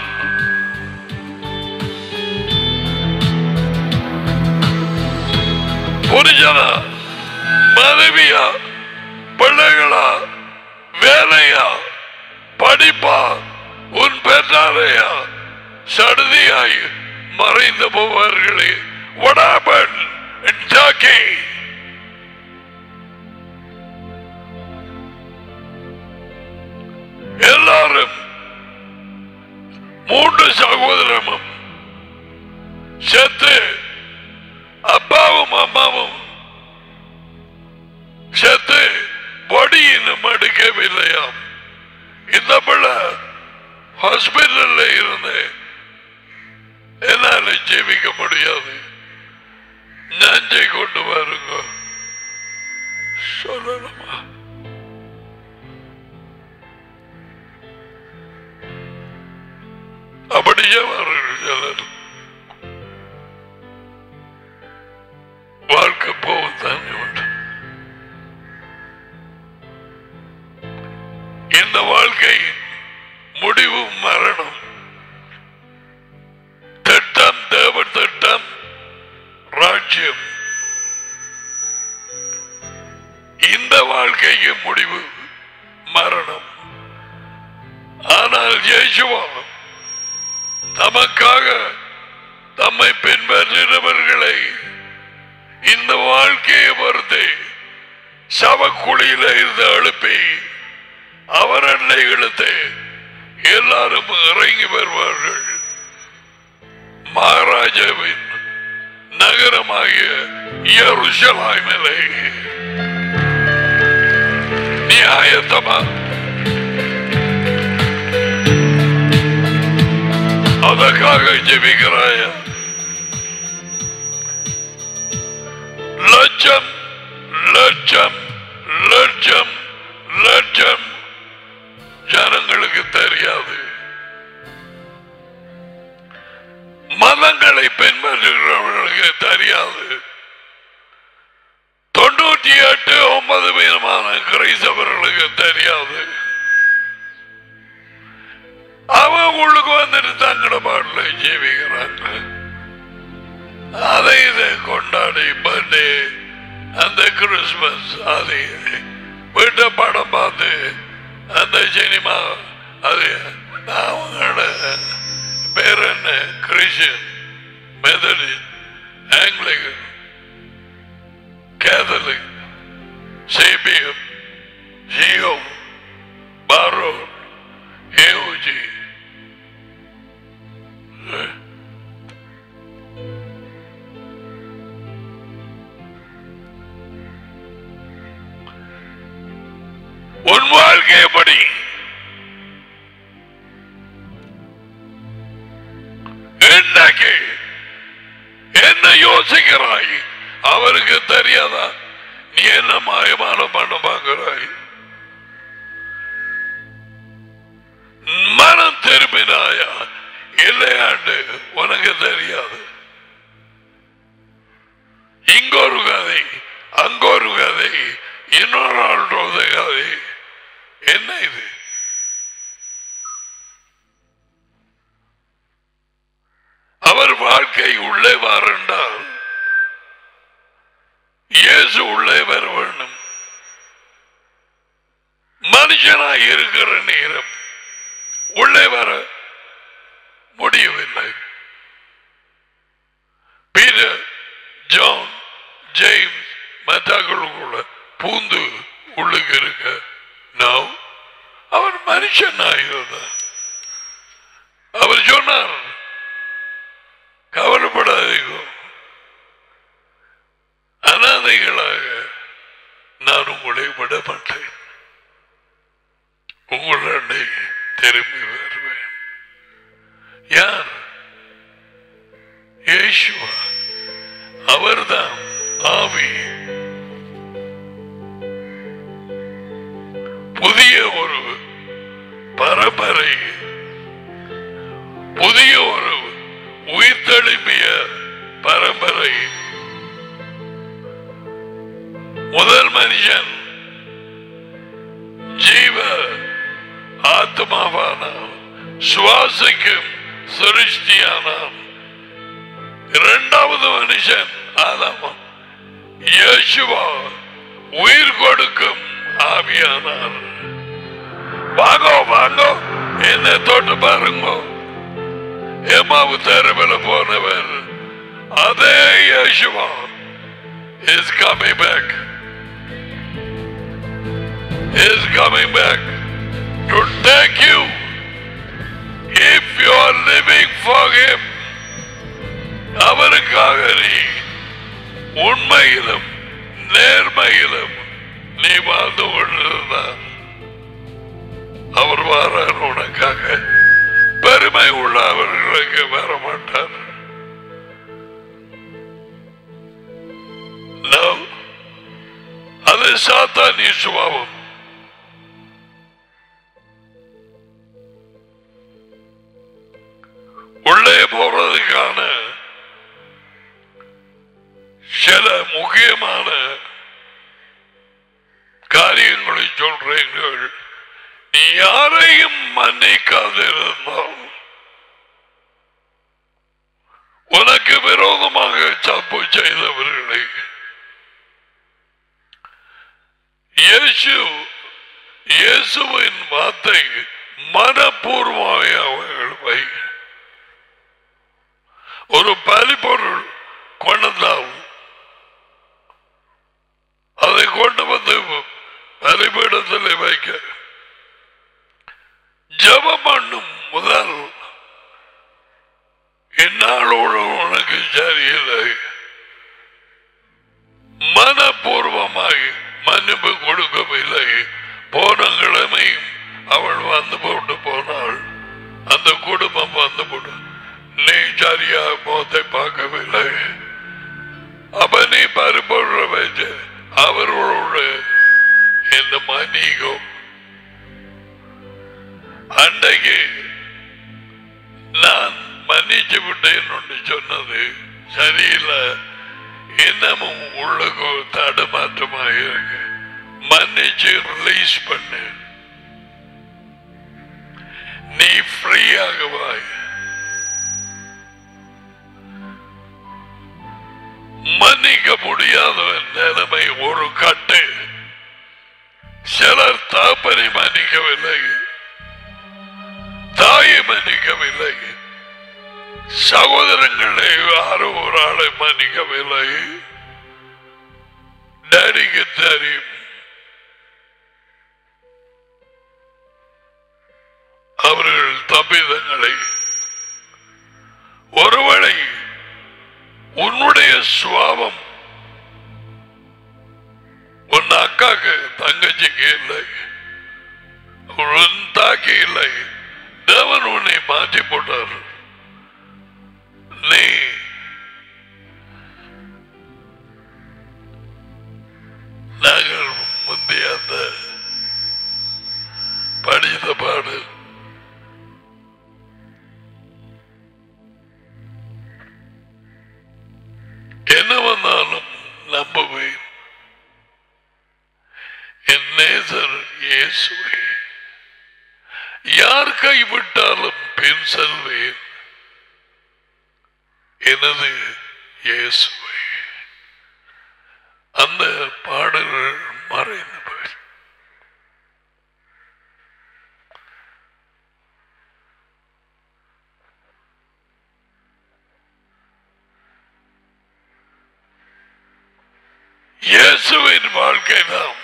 புரிஞ்சனா மனைவியா பிள்ளைகளா வேலையா படிப்பா உன் பெற்றாரையா சடுதியாய் மறைந்து போவார்களே What happened in Turkey? எல்லாரும் மூன்று சகோதரமும் செத்து அப்பாவும் அம்மாவும் செத்து பொடி இன்னும் எடுக்கவில்லையாம் இந்த பிள்ளை ஹாஸ்பிட்டல்ல இருந்து என்னால ஜீவிக்க முடியாது நஞ்சை கொண்டு வருங்க சொல்லணுமா அப்படியே அவர்கள் சிலர் வாழ்க்கை போகத்தான் உண்டு. இந்த வாழ்க்கை முடிவு மரணம் திட்டம் தேவ திட்டம் ராஜ்யம் இந்த வாழ்க்கைக்கு முடிவு மரணம் ஆனால் இயேசுவா தமக்காக தம்மை பின்பற்றினவர்களை இந்த வாழ்க்கையை பொறுத்து சவக்குழியில இருந்து எழுப்பி அவர் அன்னை இழுத்து எல்லாரும் இறங்கி வருவார்கள் மகாராஜாவின் நகரமாகிய எருசலாய்மலை நீ ஆயத்தமா அதற்காக ஜெபிக்கிறாய லட்சம் லட்சம் லட்சம் லட்சம் ஜனங்களுக்கு தெரியாது மதங்களை பின்பற்றுகிறவர்களுக்கு தெரியாது தொண்ணூற்றி எட்டு ஒன்பது விதமான கிரைஸ்தவர்களுக்கு தெரியாது அவன் உள்ளுக்கு வந்துட்டு தங்கட பாடல ஜீவிக்கிறாங்க அதை இதை கொண்டாடி பர்த்டே அந்த கிறிஸ்மஸ் அதை இது. வீட்டு படம் பார்த்து அந்த சினிமா அது அவங்களோட பேர் என்ன Christian Methodist Anglican Catholic CPM ஜியோ பாரோ ஏஓஜி உன் வாழ்க்கையை படி இன்றைக்கு என்ன யோசிக்கிறாய் அவருக்கு தெரியாதா நீ என்ன மாயமான பண்ண பார்க்கிறாய் மனம் திரும்பினாயா இல்லையாண்டு உனக்கு தெரியாது இங்கொரு கதை அங்கொரு கதை இன்னொரு ஆள்றது கதை என்ன இது அவர் வாழ்க்கை உள்ளே வாரண்டால் இயேசு உள்ளே வர வேண்டும் மனுஷனாய் இருக்கிற நேரம் உள்ளே வர முடியவில்லை பீட்டர் ஜான் ஜேம்ஸ் மற்றவர்களுக்குள்ள பூந்து உள்ளுக்கு இருக்க நான் அவர் மனுஷனாயிருந்தார் அவர் சொன்னார் கவலைப்படாதீங்க அனாதைகளாக நான் உங்களை விட மாட்டேன் உங்களுடைய திரும்பி வருவேன் யார் இயேசுவா அவர்தான் ஆவி புதிய ஒரு பரம்பரை புதிய ஒரு உயிர்த்தெழுப்பிய பரம்பரை முதல் மனுஷன் ஜீவ ஆத்மாவான சுவாசிக்கும் சிருஷ்டியானான் இரண்டாவது மனுஷன் ஆதாமம் இயேசுவா உயிர் கொடுக்கும் ஆவியானார் வாங்கோ வாங்கோ என்ன தொட்டு பாருங்க எமாவு தெருவில் போனவர் அதே இயேசுவா is coming back is coming back to take you if you are living for him அவருக்காக நீ உண்மையிலும் நேர்மையிலும் நீ வாழ்ந்து கொண்டிருந்தார் அவர் வாரார் உனக்காக பெருமை உள்ள அவர்களுக்கு வர மாட்டார் No. அது சாத்தானிய சுபாவம் உள்ளே போறதுக்கான சில முக்கியமான காரியங்களை சொல்றீங்கள் நீ யாரையும் மன்னிக்காதிருந்தால் உனக்கு விரோதமாக தப்பு செய்தவர்களை இயேசு இயேசுவின் வார்த்தை மனப்பூர்வமாக அவர்கள் வை ஒரு பலிப்பொருள் கொண்டதால் அதை கொண்டு வந்து பலிபீடத்தில் வைக்க ஜபம் பண்ணும் முதல் என்னாலோடு உனக்கு சரியில்லை மனப்பூர்வமாய் மன்னிப்பு கொடுக்கவில்லை போன கிழமையும் அவள் வந்து போட்டு போனாள் அந்த குடும்பம் வந்து போட்டு நீ சரியா முகத்தை பார்க்கவில்லை அப்ப நீ பருப்பொருள வச்சு அவர்களோடு இந்த மன்னிக்கும் அன்றைக்கு நான் மன்னிச்சு விட்டேன் என்று சொன்னது சரியில்லை இன்னமும் உள்ளுக்கு தடுமாற்றமாக இருக்கு மன்னிச்சு ரிலீஸ் பண்ணு நீ ஃப்ரீயாக வாய் மன்னிக்க முடியாத நிலைமை ஒரு கட்டு சிலர் தாப்பனை மன்னிக்கவில்லை தாயை மன்னிக்கவில்லை சகோதரங்களே யாரோ ஒரு ஆளை மன்னிக்கவில்லை டேடிக்கு தெரியும் அவர்கள் தப்பிதங்களை ஒருவேளை உன்னுடைய சுவாபம் உன் அக்காக்கு தங்கச்சிக்கு இல்லை உன் தாக்கி இல்லை தேவன் உன்னை மாற்றி போட்டார் நீ என்ன வந்தாலும் நம்புவேன் என் நேசர் இயேசுவை யார் கைவிட்டாலும் பின் செல்வேன் எனது இயேசுவை அந்த பாடல்கள் மறைந்து போய் இயேசுவின் வாழ்க்கை தான்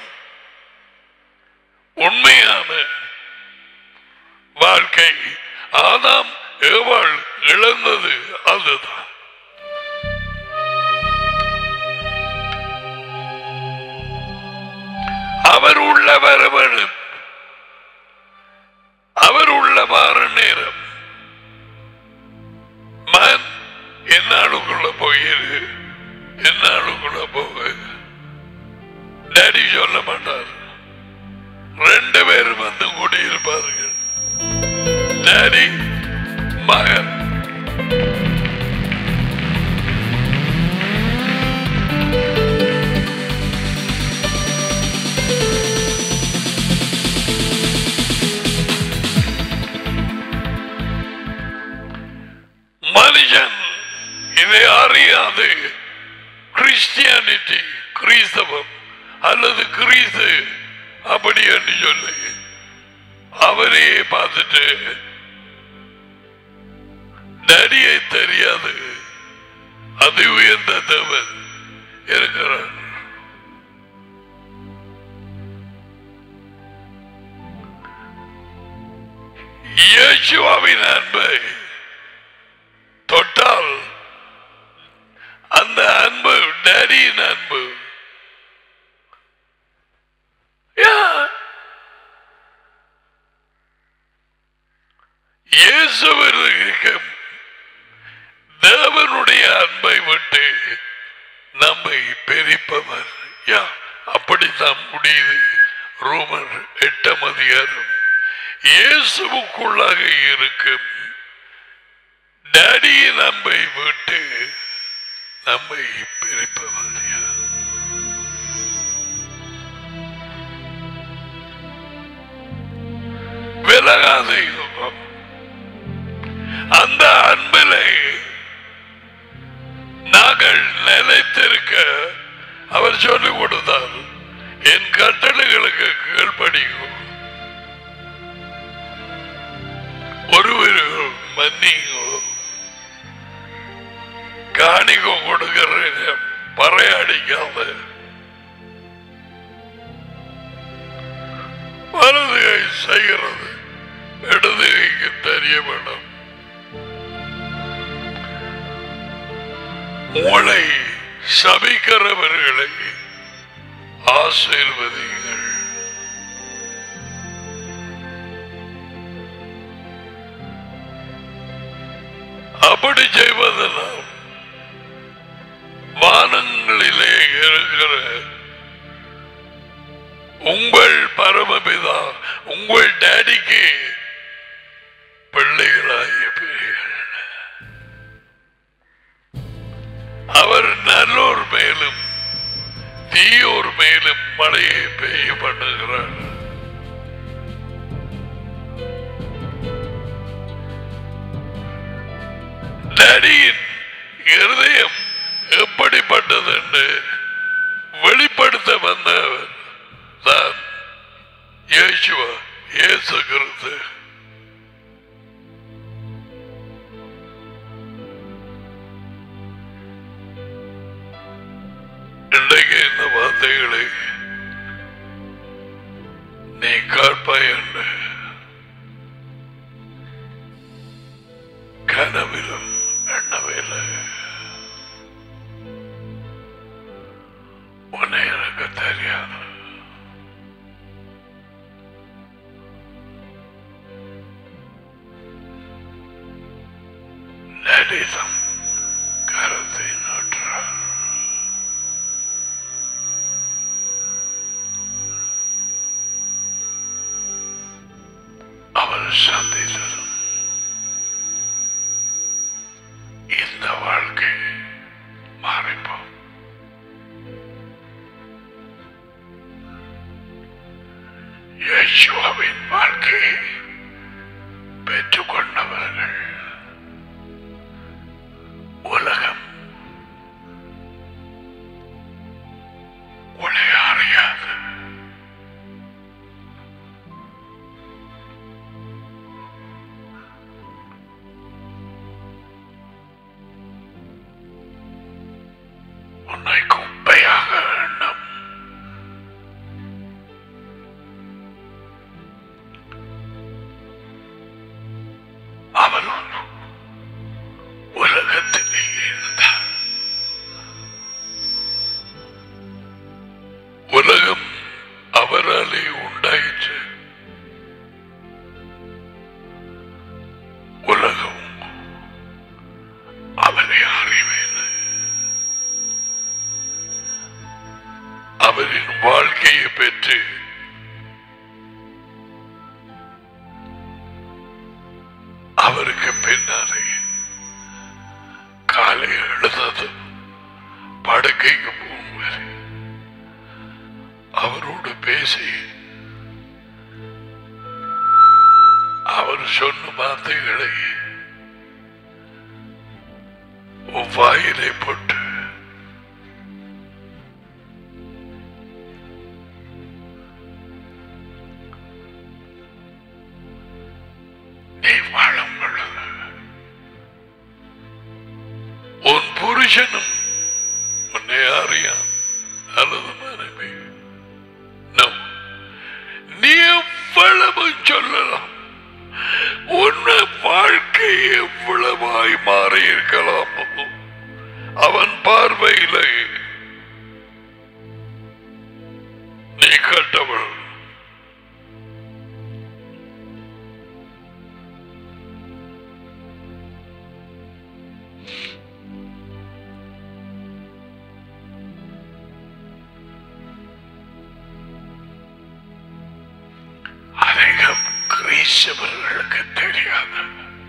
உண்மையான வாழ்க்கை ஆதாம் ஏவாள் இழந்தது அதுதான் அவர் உள்ள வர வேண்டும் அவர் உள்ள வார நேரம் மன் என்னாளுக்குள்ள போயிரு என்னாளுக்குள்ள போக டேடி சொல்ல மாட்டார் ரெண்டு பேரும் வந்து கூடியிருப்பார்கள் டேடி மகன் மனுஷன் இதை அறியாது கிறிஸ்டியானிட்டி கிறிஸ்தவம் அல்லது கிறிஸ்து அப்படி என்று சொல்லி அவரே பார்த்துட்டு நரியை தெரியாது அது உயர்ந்த தேவன் இருக்கிறார் இயேசுவாவின் அன்பை தொட்டால் அந்த அன்பு டேடியின் அன்பு Yeah. இயேசுவிற்கு தேவனுடைய அன்பை விட்டு நம்மை பிரிப்பவர் யா அப்படித்தான் முடியுது ரோமர் எட்டாம் அதிகாரம் இயேசுவுக்குள்ளாக இருக்கும் டேடியின் அன்பை விட்டு நம்மை பிரிப்பவர் யார் விலகாத யுகம் அந்த அன்பிலே நாங்கள் நிலைத்திருக்க அவர் சொல்லிக் கொடுத்தார் என் கட்டளைகளுக்கு கீழ்ப்படியும் ஒருவர் மன்னிங்கோ காணிக்கோ கொடுக்கிற பறையடிக்காத வலது கை செய்கிறது இடது கைக்கு தெரிய வேணும் உங்களை சபிக்கிறவர்களை ஆசீர்வதிகள் அப்படி செய்வதெல்லாம் வானங்களிலே இருக்கிற உங்கள் பரமபிதா உங்கள் டேடிக்கு பிள்ளைகளாகிய பிள்ளைகள் அவர் நல்லோர் மேலும் தீயோர் மேலும் மழையை பெய்ய பண்ணுகிறார் டேடியின் இருதயம் எப்படிப்பட்டது என்று வெளிப்படுத்த வந்தவர் தான் இயேசுவா இயேசு கிறிஸ்து இன்றைக்கு இந்த வார்த்தைகளை நீ காட்பாய் என்று கனவிலும் எண்ணவில்லை உன்னை எனக்கு தெரியாது லலிதம் கருத்தை நாற்றார் அவள் சந்தித்ததும் இந்த வாழ்க்கை மாறிப்போம் உன்னை குப்பையாக எண்ணம் அவர் உலகத்திலே இருந்தார் உலகம் அவராலே உண்டாயிற்று உலகம் அவரை அறிவில்லை அவரின் வாழ்க்கையை பெற்று அவருக்கு பின்னாலே காலை எழுந்ததும் படுக்கைக்கு போகும் வரை அவரோடு பேசி அவர் சொன்ன வார்த்தைகளை உன் வாயிலை போட்டு நீ வாழும் பொழுது உன் புருஷனும் உன்னை அறியான் அல்லது மனைவி No. நீ எவ்வளவு சொல்லலாம் உன்னை வாழ்க்கை எவ்வளவாய் மாறி இருக்கலாமோ அவன் பார்வையிலே நீ கட்டவள் அதிகம் கிரீசவர்களுக்கு தெரியாது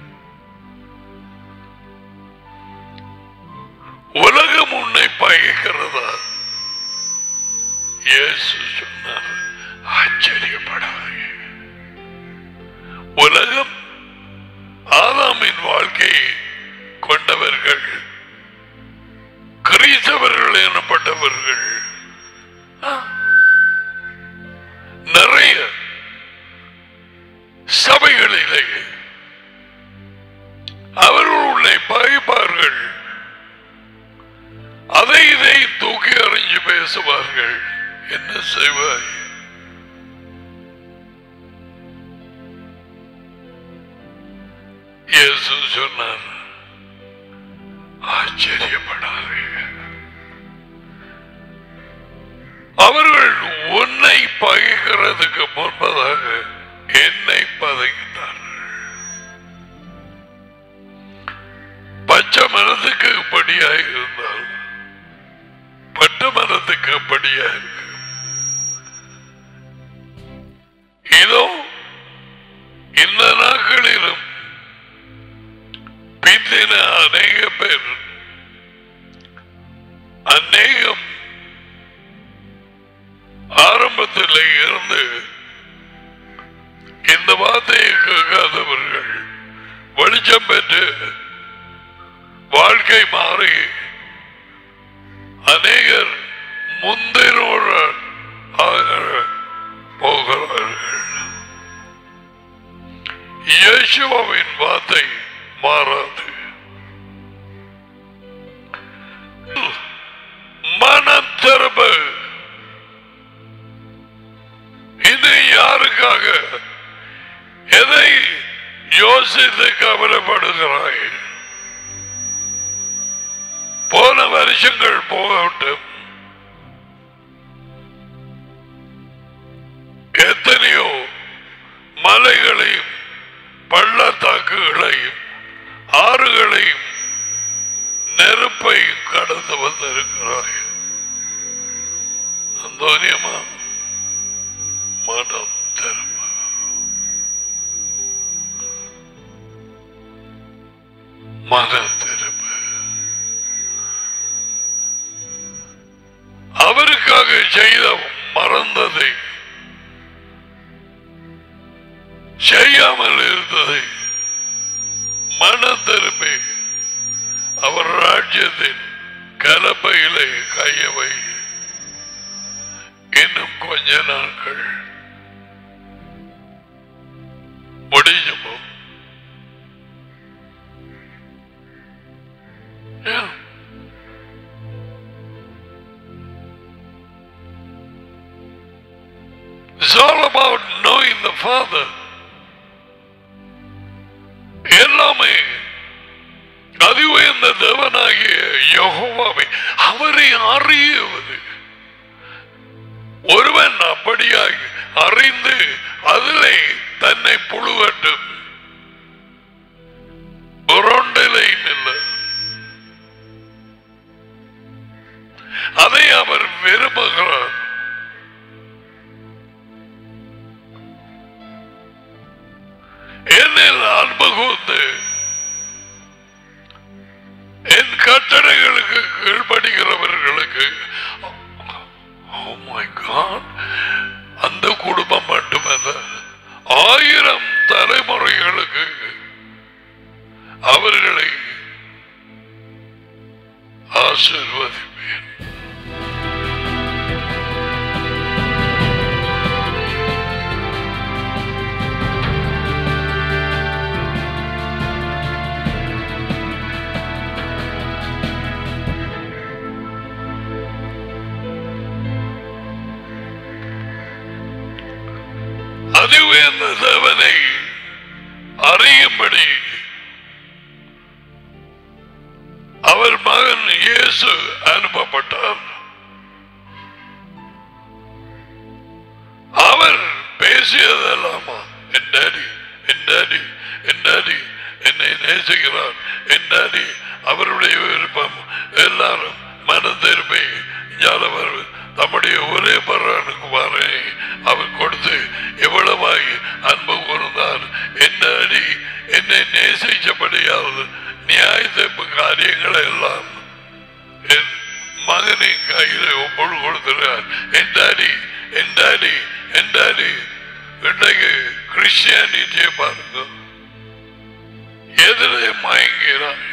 உலகம் உன்னை பகைக்கிறதா இயேசு சொன்னார் ஆச்சரியப்படாதே உலகம் ஆதாமின் வாழ்க்கையை கொண்டவர்கள் கிரீசவர்கள் எனப்பட்டவர்கள் ஆ, நிறைய சபைகளிலே அவர்கள் உன்னை பகைப்பார்கள் அதை இதை தூக்கி அறிஞ்சு பேசுவார்கள் என்ன செய்வாய் இயேசு சொன்னார் ஆச்சரியப்படாதே அவர்கள் உன்னை பகைக்கிறதுக்கு முன்பதாக என்னை பதைக்கின்றார்கள் பச்சை மரத்துக்கு படியாக இருந்தால் பட்ட மரத்துக்கு படியா இருக்கு இதோ இந்த நாட்களிலும் பிந்தின அநேக பேர் அநேகம் ஆரம்பத்தில் இருந்து இந்த வார்த்தையை கேட்காதவர்கள் வெளிச்சம் பெற்று வாழ்க்கை மாறி அநேகர் முந்தினோடு போகிறார்கள் இயேசுவின் வார்த்தை மாறாது மனம் திரும்ப இது யாருக்காக எதை யோசித்து கவலைப்படுகிறாய் போன வருஷங்கள் போகட்டும் எத்தனையோ மலைகளையும் பள்ளத்தாக்குகளையும் ஆறுகளையும் நெருப்பையும் கடந்து வந்திருக்கிறாய் அந்தோனியமா மனம் திரும்ப மனம் திரும்ப அவருக்காக செய்த மறந்ததை செய்யாமல் இருந்ததை மன திரும்பி அவர் ராஜ்யத்தின் கலப்பையிலே கையவை இன்னும் கொஞ்ச நாட்கள் முடிஞ்சுமோ about knowing the Father. எல்லாமே அதுவே இந்த தேவனாகிய யெகோவாவை அவரை அறியுவது ஒருவன் அப்படியாய் அறிந்து அதிலே தன்னை புழுவட்டும் புரண்டலையும் இல்லை அதை அவர் விரும்புகிறார் என்னில் அன்பு கூர்ந்து என் கட்டளைகளுக்கு கீழ்படுகிறவர்களுக்கு Oh my God. அந்த குடும்பம் மட்டுமல்ல ஆயிரம் தலைமுறைகளுக்கு அவர்களை ஆசிர்வதிப்பேன் அதுவே அந்த தேவனை அறியும்படி அவர் மகன் இயேசு அனுப்பப்பட்டார் அவர் பேசியதெல்லாமா என் டாடி என் டாடி என் டாடி என்னை நேசிக்கிறார் என் டாடி அவருடைய விருப்பம் எல்லாரும் மனம் திரும்பி ஞானவர் தம்முடைய ஒரே பரவனுக்கு மாறே அவர் கொடுத்து எவ்வளவாய் அன்பு கூர்ந்தார் என்ன அடி என்னை நேசிச்சபடியாவது நியாய தீர்ப்பு காரியங்களை எல்லாம் என் மகனின் கையில ஒப்பொழு கொடுக்கிறார் என் டாடி என் டாடி என் டாடி இன்றைக்கு கிறிஸ்டியானிட்டியை பாருங்க எதிரே மயங்கிறார்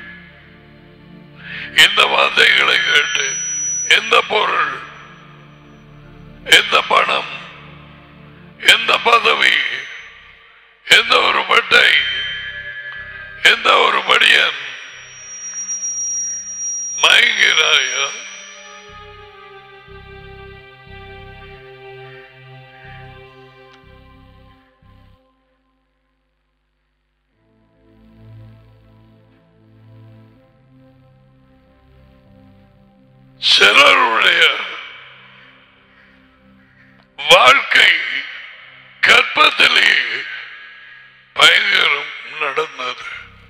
இந்த வார்த்தைகளை கேட்டு எந்த பொருள் எந்த பணம் எந்த பதவி எந்த ஒரு பட்டை எந்த ஒரு படியன் மயங்கிறாயா சிலருடைய வாழ்க்கை கற்பத்திலே பயங்கரம் நடந்தது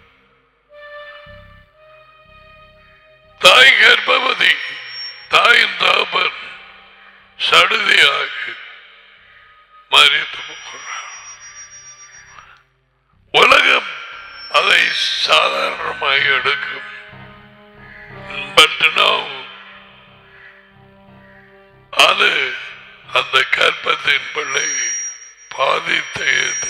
தாய் கர்ப்பவதி தாயின் தாபன் சடுதியாகி மறித்து போகிறார் உலகம் அதை சாதாரணமாக எடுக்கும் பட் நோ அது அந்த கற்பத்தின் பிள்ளை பாதித்தது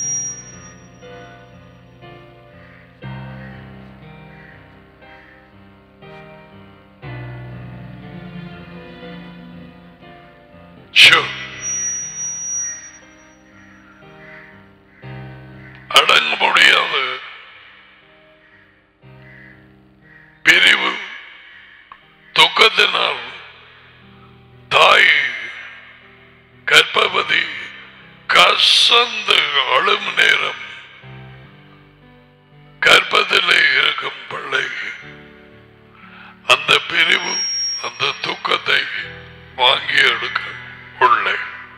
அடங்க முடியாத பிரிவு துக்கத்தினால் தாய் கர்ப்பவதி கசந்து அழும் நேரம் கர்ப்பத்திலே இருக்கும் பிள்ளை அந்த பிரிவு அந்த துக்கத்தை வாங்கி எடுக்க உள்ளே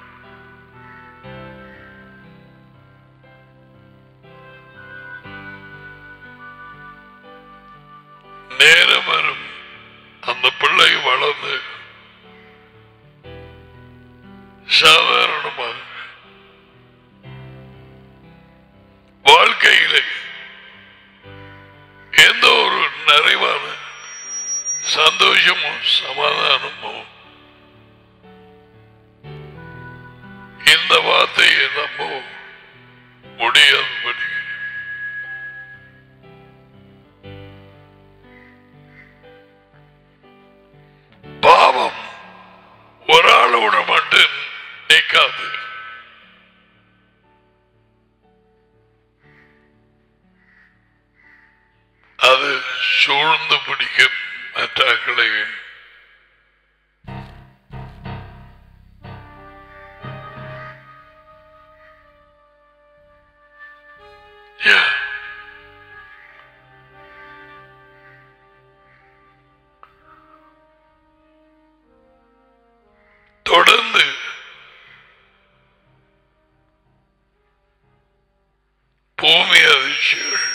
நேரம் வரும் அந்த பிள்ளை வளர்ந்து சாதாரணமாக வாழ்க்கையிலே எந்த ஒரு நிறைவான சந்தோஷமும் சமாதானமும் இந்த வார்த்தையை நம்ப முடியாதபடி பாவம் ஒரு ஆளோட மட்டும் நிற்காது அது சூழ்ந்து பிடிக்கும் மற்றங்களை தொடர்ந்து பூமி அதிர்ச்சிகள்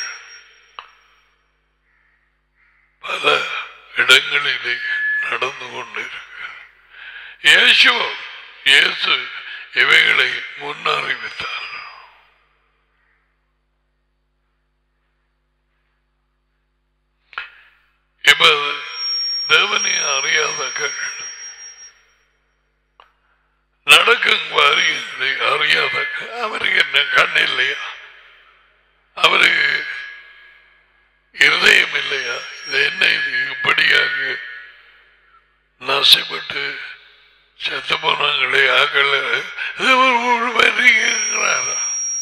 பல இடங்களிலே நடந்து கொண்டிருக்கு இயேசு இயேசு இவைகளை முன்னறிவித்தார் இப்ப தேவனை அறியாதகள் நடக்கும் காரியங்களை அறியாத அவருக்கு என்ன கண் இல்லையா அவருக்கு இருதயம் இல்லையா இது என்ன இது இப்படியாக நசைப்பட்டு செத்து போனங்களே ஆக்கல இது ஒரு ஒரு வரிகிறாரா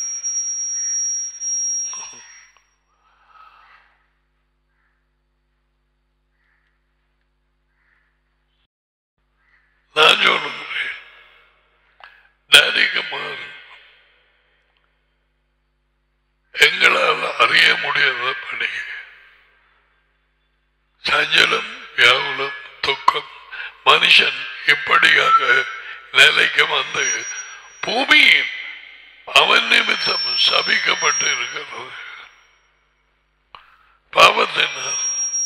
நான் சொல்லுகிறேன் டேடிக்கு மாறு எங்களால் அறிய முடியாத பணி சஞ்சலம் வியாகுலம் துக்கம் மனுஷன் இப்படியாக நிலைக்கு வந்து பூமியின் அவன் நிமித்தம் சபிக்கப்பட்டு இருக்கிறது பாவத்தினால்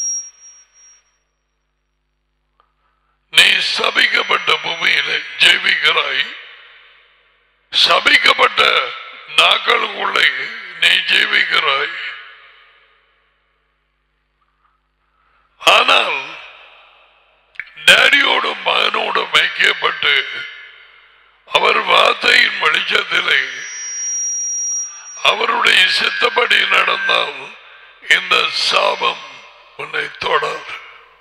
நீ சபிக்கப்பட்ட பூமியில ஜெயிக்கிறாய் சபிக்கப்பட்ட நாட்களுக்குள்ளே நீ ஜீவிக்கிறாய் ஆனால் டேடியோடும் மகனோடும் ஐக்கியப்பட்டு அவர் வார்த்தையின் வெளிச்சத்திலே அவருடைய சித்தப்படி நடந்தால் இந்த சாபம் உன்னை தொடாது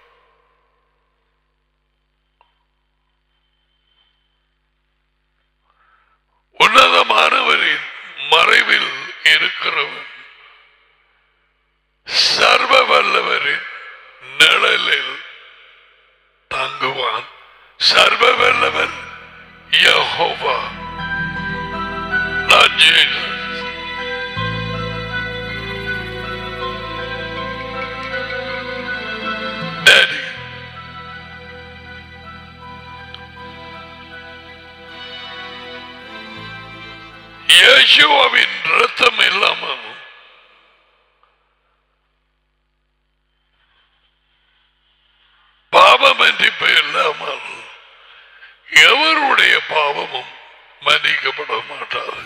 உன்னதமானவரின் மறைவில் இருக்கிறவன் சர்வ வல்லவரின் நிழலில் தங்குவான் சர்வ வல்லவர் யெகோவா not Jesus. Daddy. இயேசுவின் ரத்தம் இல்லாமல் பாவ மன்னிப்பு இல்லாமல் எவருடைய பாவமும் மன்னிக்கப்பட மாட்டாது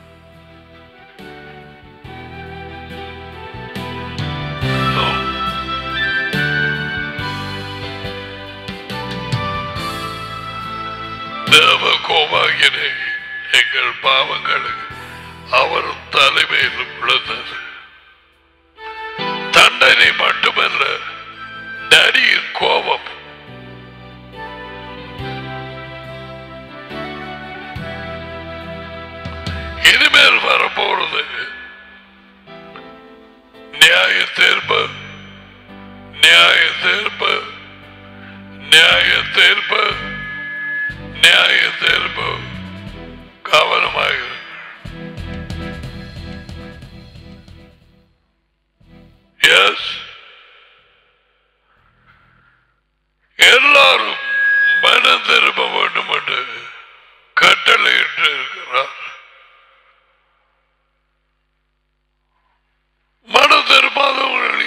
தேவ கோபாகினே எங்கள் பாவங்களுக்கு அவர் தலைமையில் விழுந்தது தண்டனை மட்டுமல்ல டேடியின் கோபம் இனிமேல் வரப்போறது நியாய தீர்ப்பு நியாய தீர்ப்பு நியாய தீர்ப்பு நியாய தீர்ப்பு கவனமாக இருங்கள். Yes. எல்லாரும் மனம் திரும்ப வேண்டும் என்று கட்டளையிட்டு இருக்கிறார் மனம் திரும்பாதவர்களை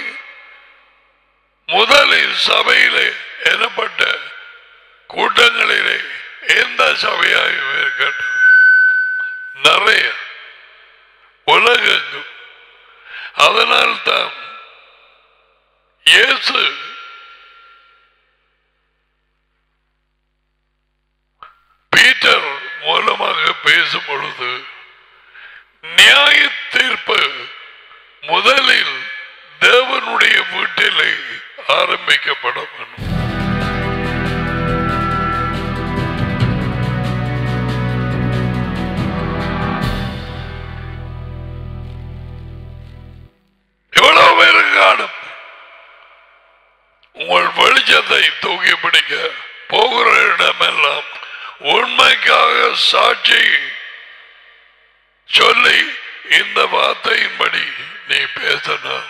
முதலில் சபையிலே எனப்பட்ட கூட்டங்களிலே எந்த சபையாயும் இருக்கட்டும் நிறைய உலகெங்கும் அதனால்தான் இயேசு பீட்டர் மூலமாக பேசும் பொழுது நியாய தீர்ப்பு முதலில் தேவனுடைய வீட்டிலே ஆரம்பிக்கப்பட வேண்டும் எவ்வளவு பேரு காணும் உங்கள் வெளிச்சத்தை தூக்கி பிடிக்க போகிற இடமெல்லாம் உண்மைக்காக சாட்சி சொல்லி இந்த வார்த்தையின்படி நீ பேசினார்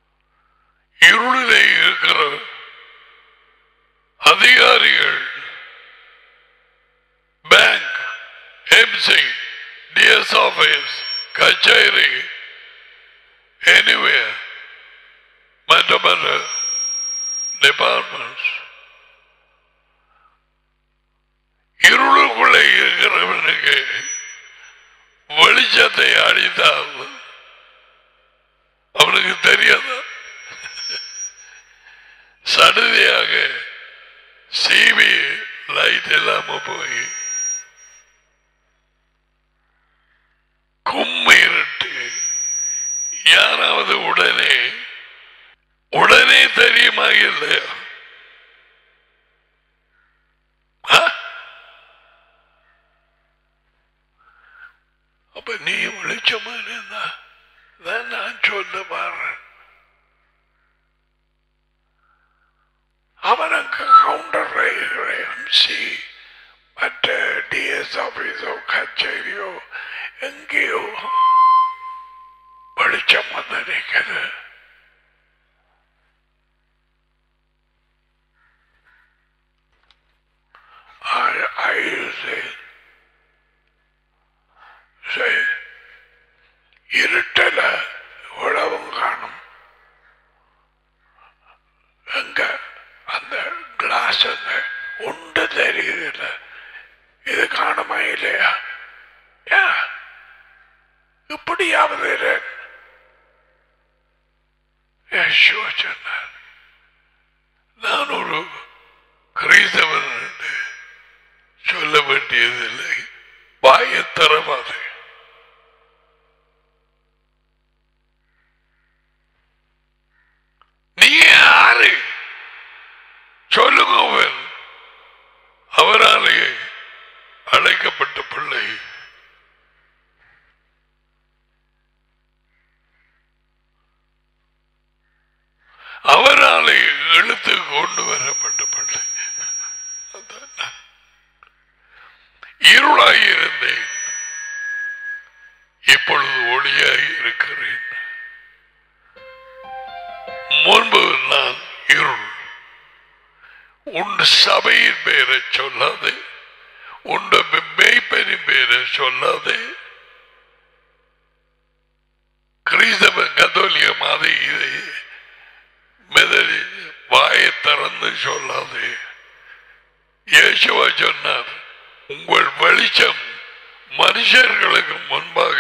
இருளிலே இருக்கிற அதிகாரிகள் மற்ற மற்ற டிபார்ட்மெண்ட்ஸ் இருளுக்குள்ளே இருக்கிறவனுக்கு வெளிச்சத்தை அடித்தால் அவனுக்கு தெரியாதா சடுதியாக சிவி லைட் இல்லாம போய் கும்மி இருட்டு யாராவது உடனே உடனே தெரியுமா இல்லையா ஆ? அப்ப நீ வெளிச்சமா இருந்தா தான் நான் சொல்ல பாடுறேன் அவனுக்கு கவுண்டர் சி மற்ற டிஎஸ் ஆபீஸோ கச்சேரியோ எங்கேயோ வெளிச்சம் வந்து நிற்குது I, I say, say, இருட்டல உழவும் காணும் எங்க அந்த கிளாஸ் அந்த உண்டு தெரியுதுல்ல இது காணுமா இல்லையா ஏன் இப்படியாவது இரு. யேசுவா சொன்னார் நான் ஒரு கிறிஸ்தவன் என்று சொல்ல வேண்டியதில்லை வாயை தரவாது நீ யாரு சொல்லுங்க அவன் அவராலே அழைக்கப்பட்ட பிள்ளை அவராலே இழுத்து கொண்டு வரப்பட்ட பிள்ளை அதான் நான். இருளாய் இருந்தேன் இப்பொழுது ஒளியாய் இருக்கிறேன் முன்பு நான் இருள் உன் சபையின் பேரை சொல்லாதே உன் மேய்ப்பனின் பேரை சொல்லாதே கிறிஸ்தவ கத்தோலிக மத இதை மெதடி வாயை திறந்து சொல்லாதே இயேசுவா சொன்னார் உங்கள் வெளிச்சம் மனுஷர்களுக்கு முன்பாக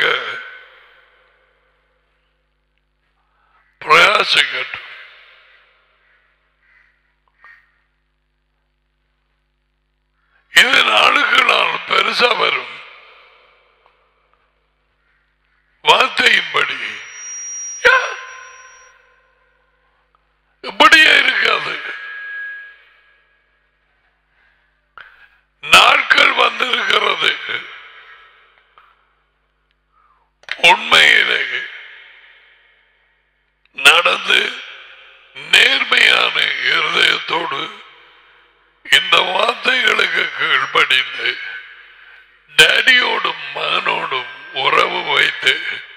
பிரயாசங்கட்டும் இது நாளுக்கு நாள் பெருசா வரும் வார்த்தையின்படி யா. இப்படியே இருக்காது நாட்கள் வந்திருக்கிறது உண்மையிலே நடந்து நேர்மையான இருதயத்தோடு இந்த வார்த்தைகளுக்கு கீழ்ப்படிந்து டேடியோடும் மகனோடும் உறவு வைத்து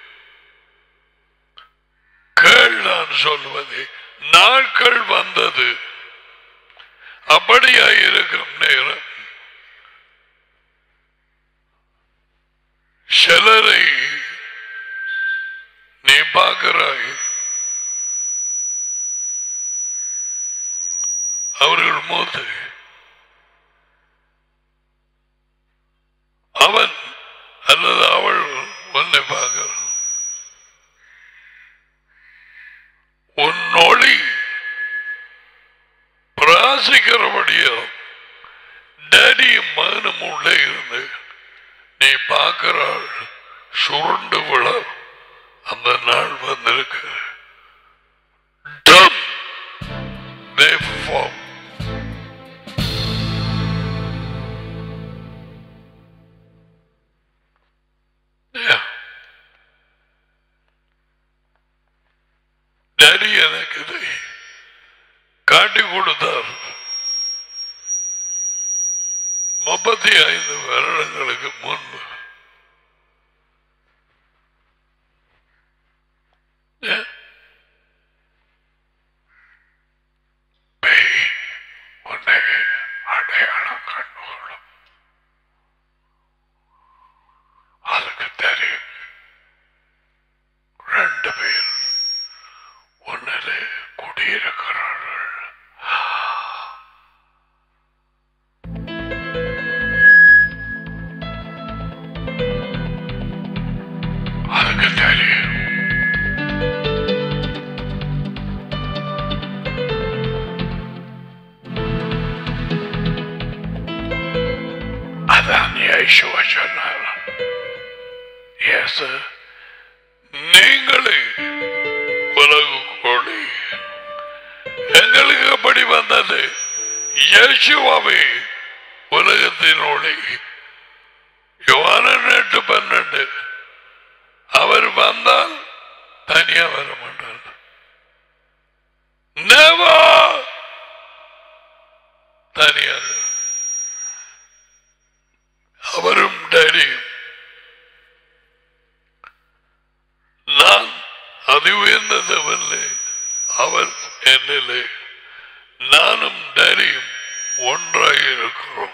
கேள் நான் சொல்வது நாட்கள் வந்தது அப்படியாயிருக்கும் நேரம் சிலரை நீ பார்க்கிறாய் அவர்கள் மூத்து அவன் அல்லது அவள் உன்னை பார்க்கிறான் உன் ஒளி பிரகாசிக்கிறபடியோ டேடியும் மகனும் உள்ளே இருந்து நீ பார்க்கிறாள் சுருண்டு விழ அந்த நாள் வந்திருக்கு Dumb. Therefore, Yeah. டேடி எனக்கு இதை காட்டி கொடுத்தார் முப்பத்தி ஐந்து வருடங்களுக்கு முன்பு Yeah. பேய் உன்னை அடையாளம் கண்டுகொள்ளும் அதுக்கு தெரியும் ரெண்டு பேர் ஒன்னிலே குடி சொன்னார் Yes, sir. நீங்களே உலக கோடி எங்களுக்கு எப்படி வந்தது இயேசுவாவே உலகத்தின் ஒளி யோவானன் எட்டு பன்னெண்டு அவர் வந்தால் தனியா வர மாட்டார் Never தனியாக அவரும் டேடியும் நான் அது உயர்ந்ததவல்ல அவர் என்னிலே நானும் டேடியும் ஒன்றாக இருக்கிறோம்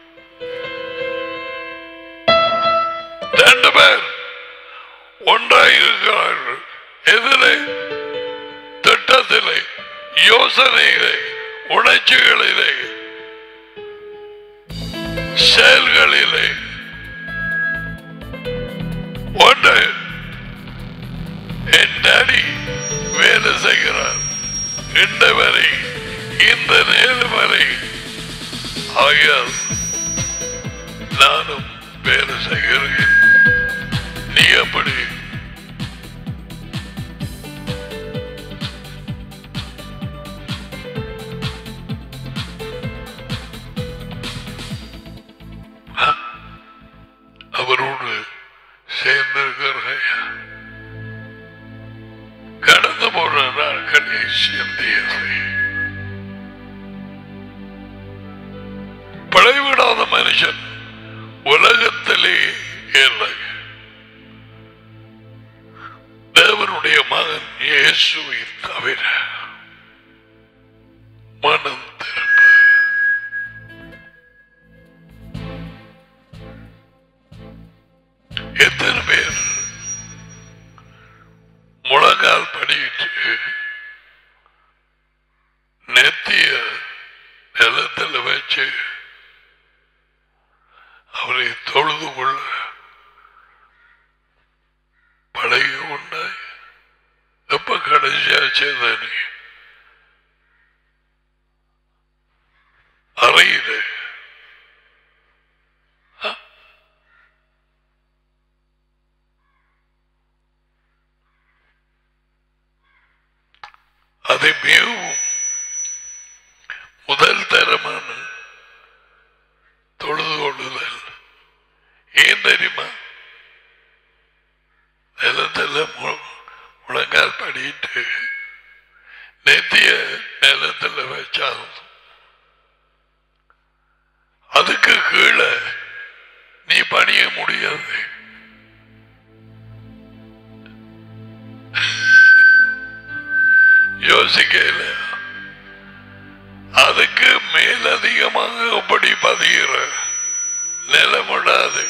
ரெண்டு பேர் ஒன்றாக இருக்கிறார்கள் எதிலே திட்டத்திலே யோசனையிலே உணர்ச்சிகளிலே செயல்களிலே ஒன்று என் டாடி வேலை செய்கிறார் இந்த வரை இந்த நேரம் வரை ஆகியால் நானும் வேலை செய்கிறேன் நீ எப்படி ஆ? அவரோடு சேர்ந்திருக்கிறாய் கடந்து போற நாட்களை சிந்தியது பழைவிடாத மனுஷன் உலகத்திலே இல்லை தேவனுடைய மகன் இயேசுவை தவிர மனம் திரும்ப எத்தனை பேர் முழங்கால் படியிட்டு நெத்திய நிலத்தில் வச்சு அவரை தொழுது கொள்ள பழகி கொண்டாய் எப்ப கடைசியா செய்த நீ அறையில ஆ? அதை மிகவும் முதல் தரமான தொழுது கொள்ளுதல் ஏன் தெரியுமா நிலத்தில் மு- முழங்கால் படிட்டு நெத்திய நிலத்தில் வச்சாலும் அதுக்கு கீழே நீ பணிய முடியாது யோசிக்கல அதுக்கு மேலதிகமாக எப்படி பதிகிற நிலமுடாது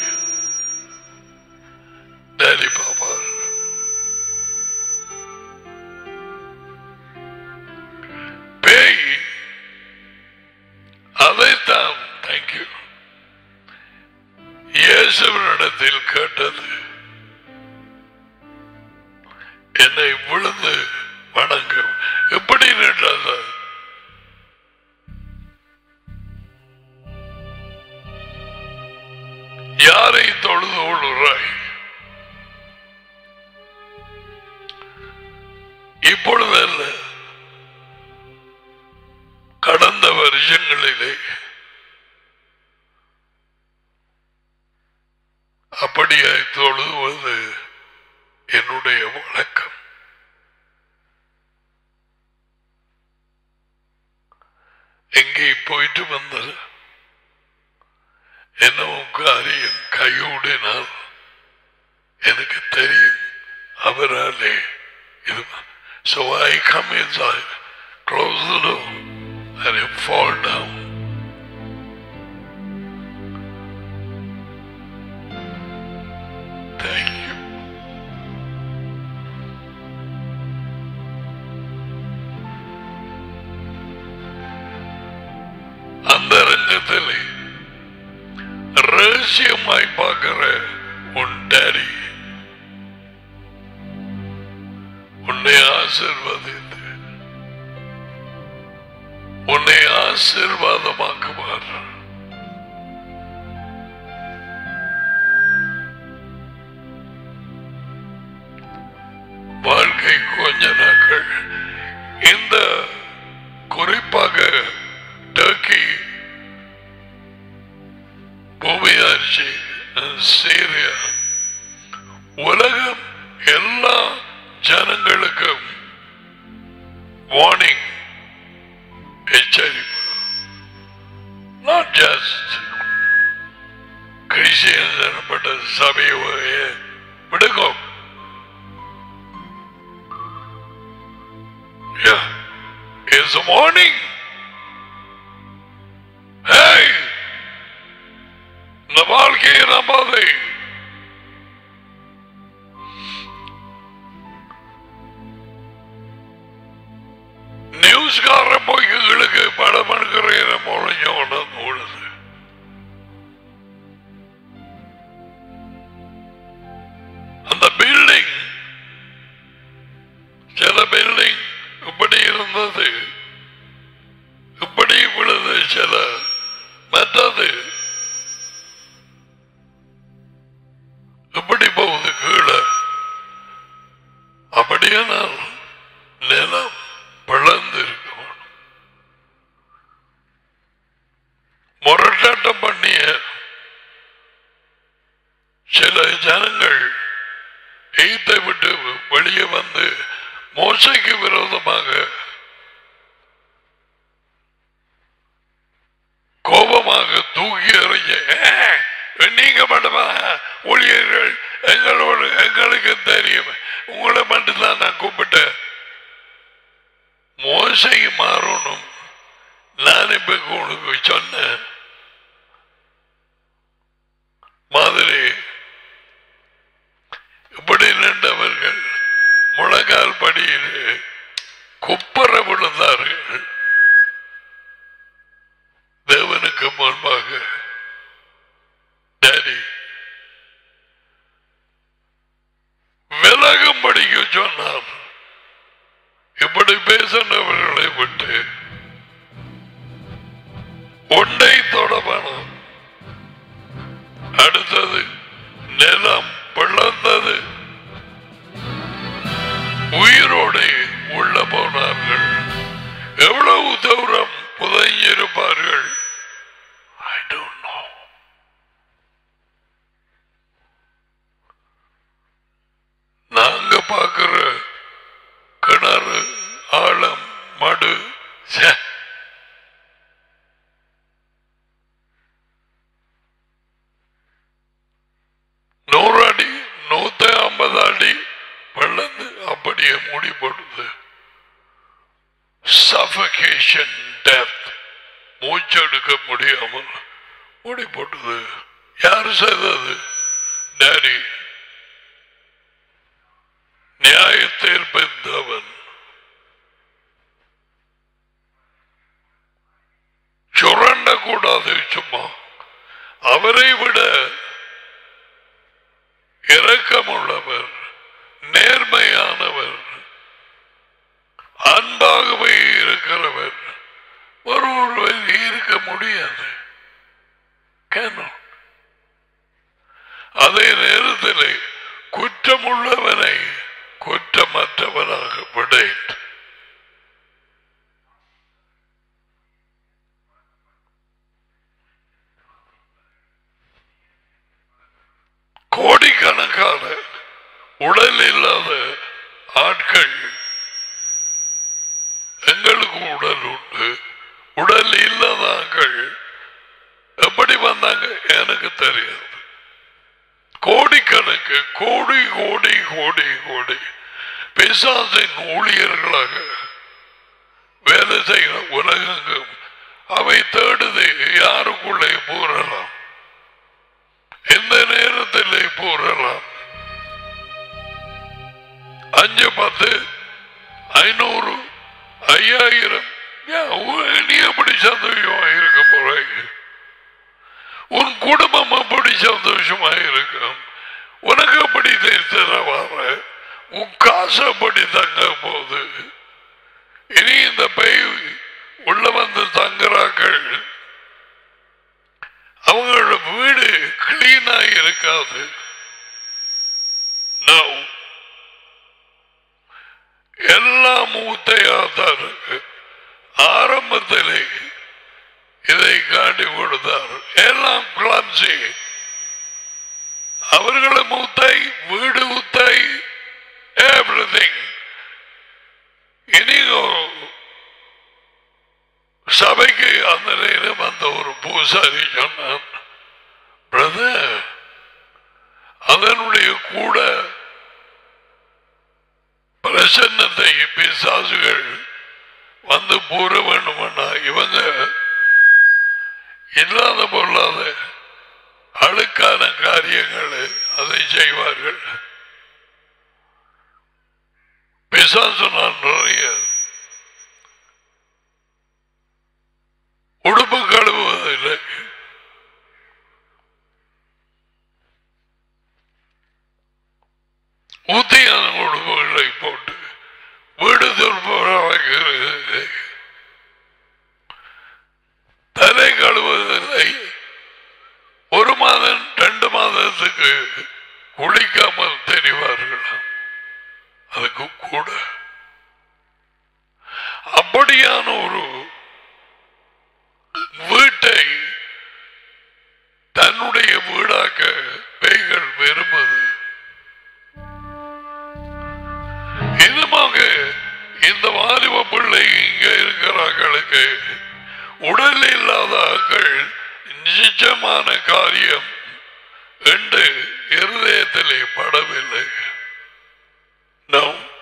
டேடி பாப்பா பேய் அதைத்தான் தேங்க்யூ இயேசுவனிடத்தில் கேட்டது என்னை விழுந்து வணங்கும் எப்படி நின்றது யாரை தொழுது கொள்கிறாய் இப்பொழுதல்ல கடந்த வருஷங்களிலே அப்படியாய் தொழுவது என்னுடைய வழக்கம் எங்கே போயிட்டு வந்தது என்னவோ காரியம் கையூடினால் எனக்கு தெரியும் அவராலே இது so I come inside close the door and I fall down thank you அந்த ரங்கத்திலே ரகசியமாய் பார்க்கிற உன் டேடி உன்னை ஆசிர்வதித்து உன்னை ஆசீர்வாதமாக்குவார் இந்த குறிப்பாக டர்க்கி பூமியாட்சி சீரியா உலகம் எல்லா ஜனங்களுக்கும் வார்னிங் எச்சரிப்பு நாட் ஜஸ்ட் கிறிஸ்டியன்ஸ் எனப்பட்ட சபையை விடுக்கும் Yeah. It's a warning. Hey! இந்த வாழ்க்கையை நம்பாதே நியூஸ்கார பொய்களுக்கு படம் எடுக்கிற முளைஞ்ச உடனே ஓடுது அந்த பில்டிங் சில பில்டிங் இப்படி இருந்தது இப்படி விழுது சில மற்றது இப்படி போகுது கீழே அப்படியானால் நிலம் பிளந்து இருக்க வேணும் முரட்டாட்டம் பண்ணிய சில ஜனங்கள் எய்த்தை விட்டு வெளியே வந்து மோசைக்கு விரோதமாக கோபமாக தூக்கி எறிஞ்ச "ஏய், நீங்க மட்டுமா ஊழியர்கள் எங்களோடு எங்களுக்கு தெரியும் உங்களை மட்டும்தான் நான் கூப்பிட்டேன் மோசை மாறணும் நான் இப்ப உனக்கு சொன்னேன் மாதிரி இப்படி நின்றவர்கள் முழங்கால் படியிலே குப்பர விழுந்தார்கள் தேவனுக்கு முன்பாக டேடி விலகும்படிக்கு சொன்னார் இப்படி பேசினவர்களை விட்டு ஒன்றை தொடப்பணும் அடுத்தது நிலம் பிளந்தது உயிரோடு உள்ள போனார்கள் எவ்வளவு தூரம் புதைஞ்சிருப்பார்கள் I don't know. நாங்க பார்க்கிற கிணறு ஆழம் மடு ச்சே. நூறு அடி நூத்தி ஐம்பது அடி பள்ளந்து அப்படியே மூடி போடுது சஃபகேஷன் டெத் மூச்செடுக்க முடியாமல் மூடி போட்டது யார் செய்தது டேடி நியாய தீர்ப்பவன் சுரண்ட கூடாது சும்மா அவரை விட இரக்கமுள்ளவர் நேர்மையானவர் அன்பாகவே இருக்கிறவர் ஒரு ஒருவர் இருக்க முடியாது Cannot. அதே நேரத்தில் குற்றமுள்ளவனை குற்றமற்றவனாக விடேன் கோடிக்கணக்கான உடல் இல்லாத ஆட்கள் எங்களுக்கு உடல் உண்டு உடல் இல்லாத ஆட்கள் எப்படி வந்தாங்க எனக்கு தெரியாது கோடிக்கணக்கு கோடி கோடி கோடி கோடி பிசாசின் ஊழியர்களாக வேலை செய்கிற உலகங்கும் அவை தேடுது யாருக்குள்ளே பூரலாம் எந்த நேரத்திலே பூரலாம் அஞ்சு பத்து ஐநூறு ஐயாயிரம் ஏன் உ- நீ எப்படி சந்தோஷமா இருக்க போறாங்க உன் குடும்பம் எப்படி சந்தோஷமா இருக்கும் உனக்கு எப்படி தெரிஞ்ச வர உன் காசு எப்படி தங்க போகுது இனி இந்த பை உள்ள வந்து தங்குறாக்கள் அவங்களோட வீடு கிளீனா இருக்காது No. எல்லாம் மூத்தையா பிதாத்தாருக்கு ஆரம்பத்திலே இதை காட்டி கொடுத்தார் எல்லாம் கிளம்சி அவர்களும் உத்தை வீடு உத்தை எவ்ரிதிங் இனி ஒரு சபைக்கு அந்த நேரம் அந்த ஒரு பூசாரி சொன்னான் பிரதர் அதனுடைய கூட பிரசன்னத்தை பிசாசுகள் வந்து கூற வேண்டும்னா இவங்க இல்லாத பொருளாத அழுக்கான காரியங்கள் அதை செய்வார்கள் பிசாசு நான் நிறைய உடுப்பு கழுவுவதில்லை ஊத்தியான உடுப்புகளை போட்டு வீடு துன்புறவாகிறது தலை கழுவுவதில்லை ஒரு மாதம் ரெண்டு மாதத்துக்கு குளிக்காமல் தெரிவார்களாம் அதுக்கு கூட அப்படியான ஒரு வீட்டை தன்னுடைய வீடாக்க பேய்கள் விரும்புது இன்னுமாக இந்த வாலிப பிள்ளை இங்க இருக்கிறார்களுக்கு உடல் இல்லாத ஆக்கள் நிஜமான காரியம் என்று இருதயத்திலே படவில்லை No.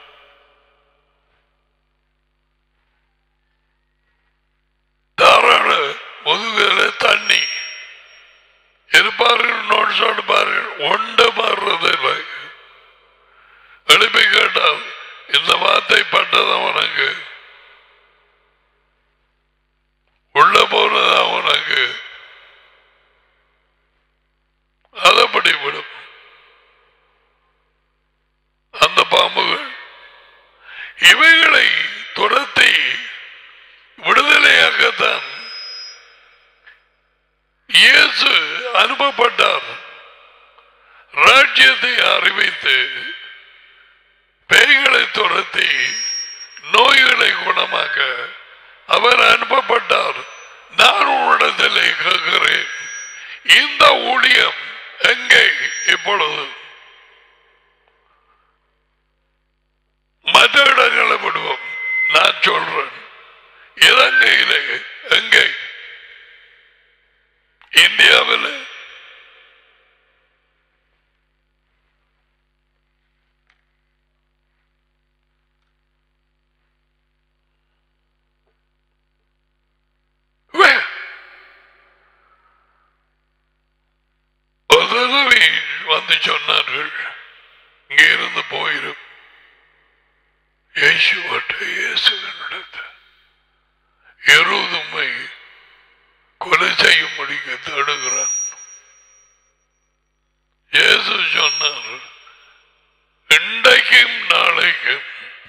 தாராள முதுகில தண்ணி இருப்பார்கள் நோட்ஸ் எடுப்பார்கள் ஒன்று மாறுறதில்லை எழுப்பி கேட்டால் இந்த வார்த்தை பட்டது அவனுக்கு உள்ள போனது அவனுக்கு அதப்படி விடும் அந்த பாம்புகள் இவைகளை துரத்தி விடுதலையாகத்தான் இயேசு அனுப்பப்பட்டார் ராஜ்யத்தை அறிவித்து பேய்களை துரத்தி நோய்களை குணமாக்க அவர் அனுப்பப்பட்டார் நான் உன்னிடத்திலே கேட்கிறேன் இந்த ஊழியம் எங்கே இப்பொழுது மற்ற இடங்களை விடுவோம் நான் சொல்றேன் இலங்கையிலே எங்கே இந்தியாவில் Where? ஒரு தடவை வந்து சொன்னார்கள் இங்கே இருந்து போயிரும் இயேசுவட்ட இயேசுவனிடத்த எருதுமை கொலை செய்யும்படிக்க தடுகிறான் இயேசு சொன்னார் இன்றைக்கும் நாளைக்கும்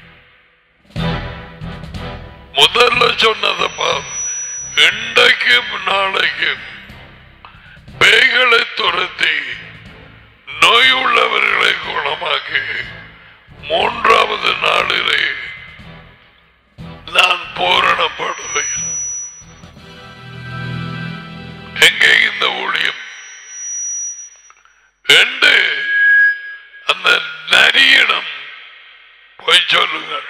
முதல்ல சொன்னதை பார் இன்றைக்கும் நாளைக்கும் பேய்களை துரத்தி நோய் உள்ளவர்களை குணமாக்கி மூன்றாவது நாளிலே நான் பூரணப்படுவேன் எங்கே இந்த ஊழியம் என்று அந்த நரியிடம் போய் சொல்லுங்கள்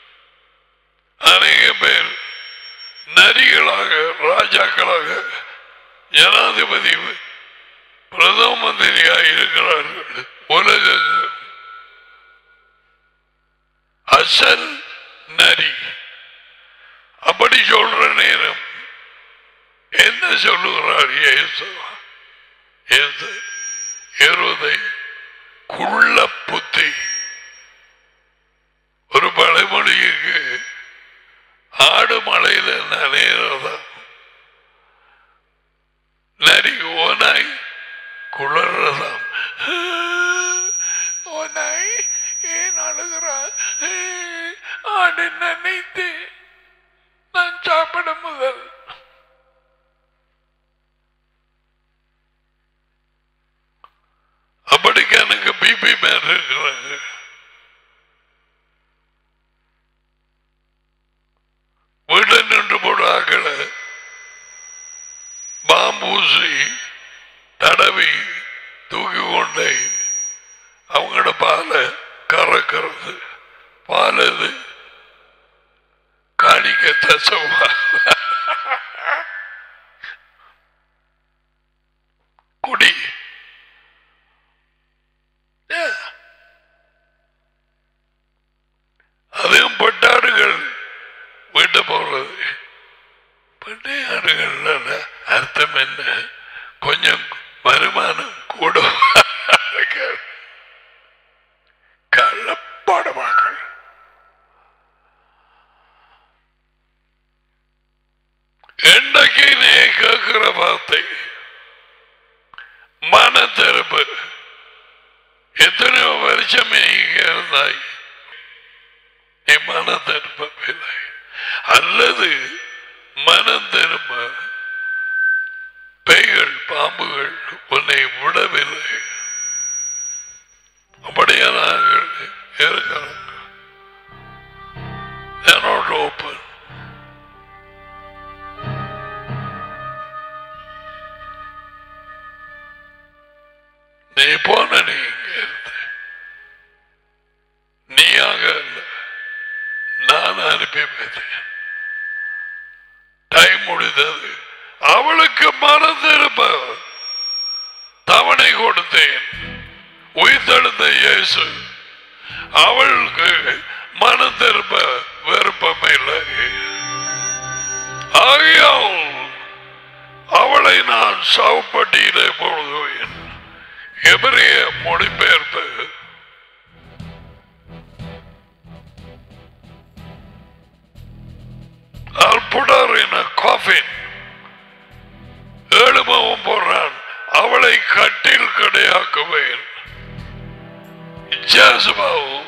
அநேக பேர் நரிகளாக ராஜாக்களாக ஜனாதிபதி பிரதம மந்திரியாக இருக்கிறார்கள் உலக அசல் நரி அப்படி சொல்ற நேரம் என்ன சொல்லுகிறார் இயேசு இயேசு இருதை குள்ள புத்தி ஒரு பழமொழிக்கு ஆடு மலையில நனைகிறதா நரி ஓனாய் குளர்றதாம் ஓனாய் ஏன் அழுகிறார் ஆடு நினைத்து நான் சாப்பிட முதல் அப்படிக்கு எனக்கு பிபி மேல இருக்கிறாங்க பூசி தடவி தூக்கி கொண்டே அவங்களோட பாலை கறக்கிறது பால் அது காணிக்க தசவா குடி Yeah. அதுவும் பட்டாடுகள் வீட்டு போறது பண்டையாடுகள் அர்த்தம் என்ன கொஞ்சம் வருமானம் கூட கள்ளப்பாடுவார்கள் என்னைக்கு நீ கேட்கிற வார்த்தை மன திருப்பு எத்தனையோ வருஷம் நீங்க இருந்தாய் நீ மன திருப்பவில்லை அல்லது மனம் திரும்ப பேய்கள் பாம்புகள் உன்னை விடவில்லை அப்படியே நாங்கள் இருக்கிறோம் They're not open. நீ போன நீ இங்க இருந்த. நீயாக அல்ல நான் அனுப்பி வைத்தேன் டைம் முடிந்தது அவளுக்கு மனம் திரும்ப தவணை கொடுத்தேன் உயிர்த்தெழுந்த இயேசு அவளுக்கு மனம் திரும்ப விருப்பம் இல்லை ஆகையால் அவளை நான் சவப்பட்டியிலே பொழுதுவேன் எபிரிய மொழிபெயர்ப்பு I'll put her in a coffin. ஏழுமவும் போறான் அவளை கட்டில் கடையாக்குவேன் ஜாசுபாவு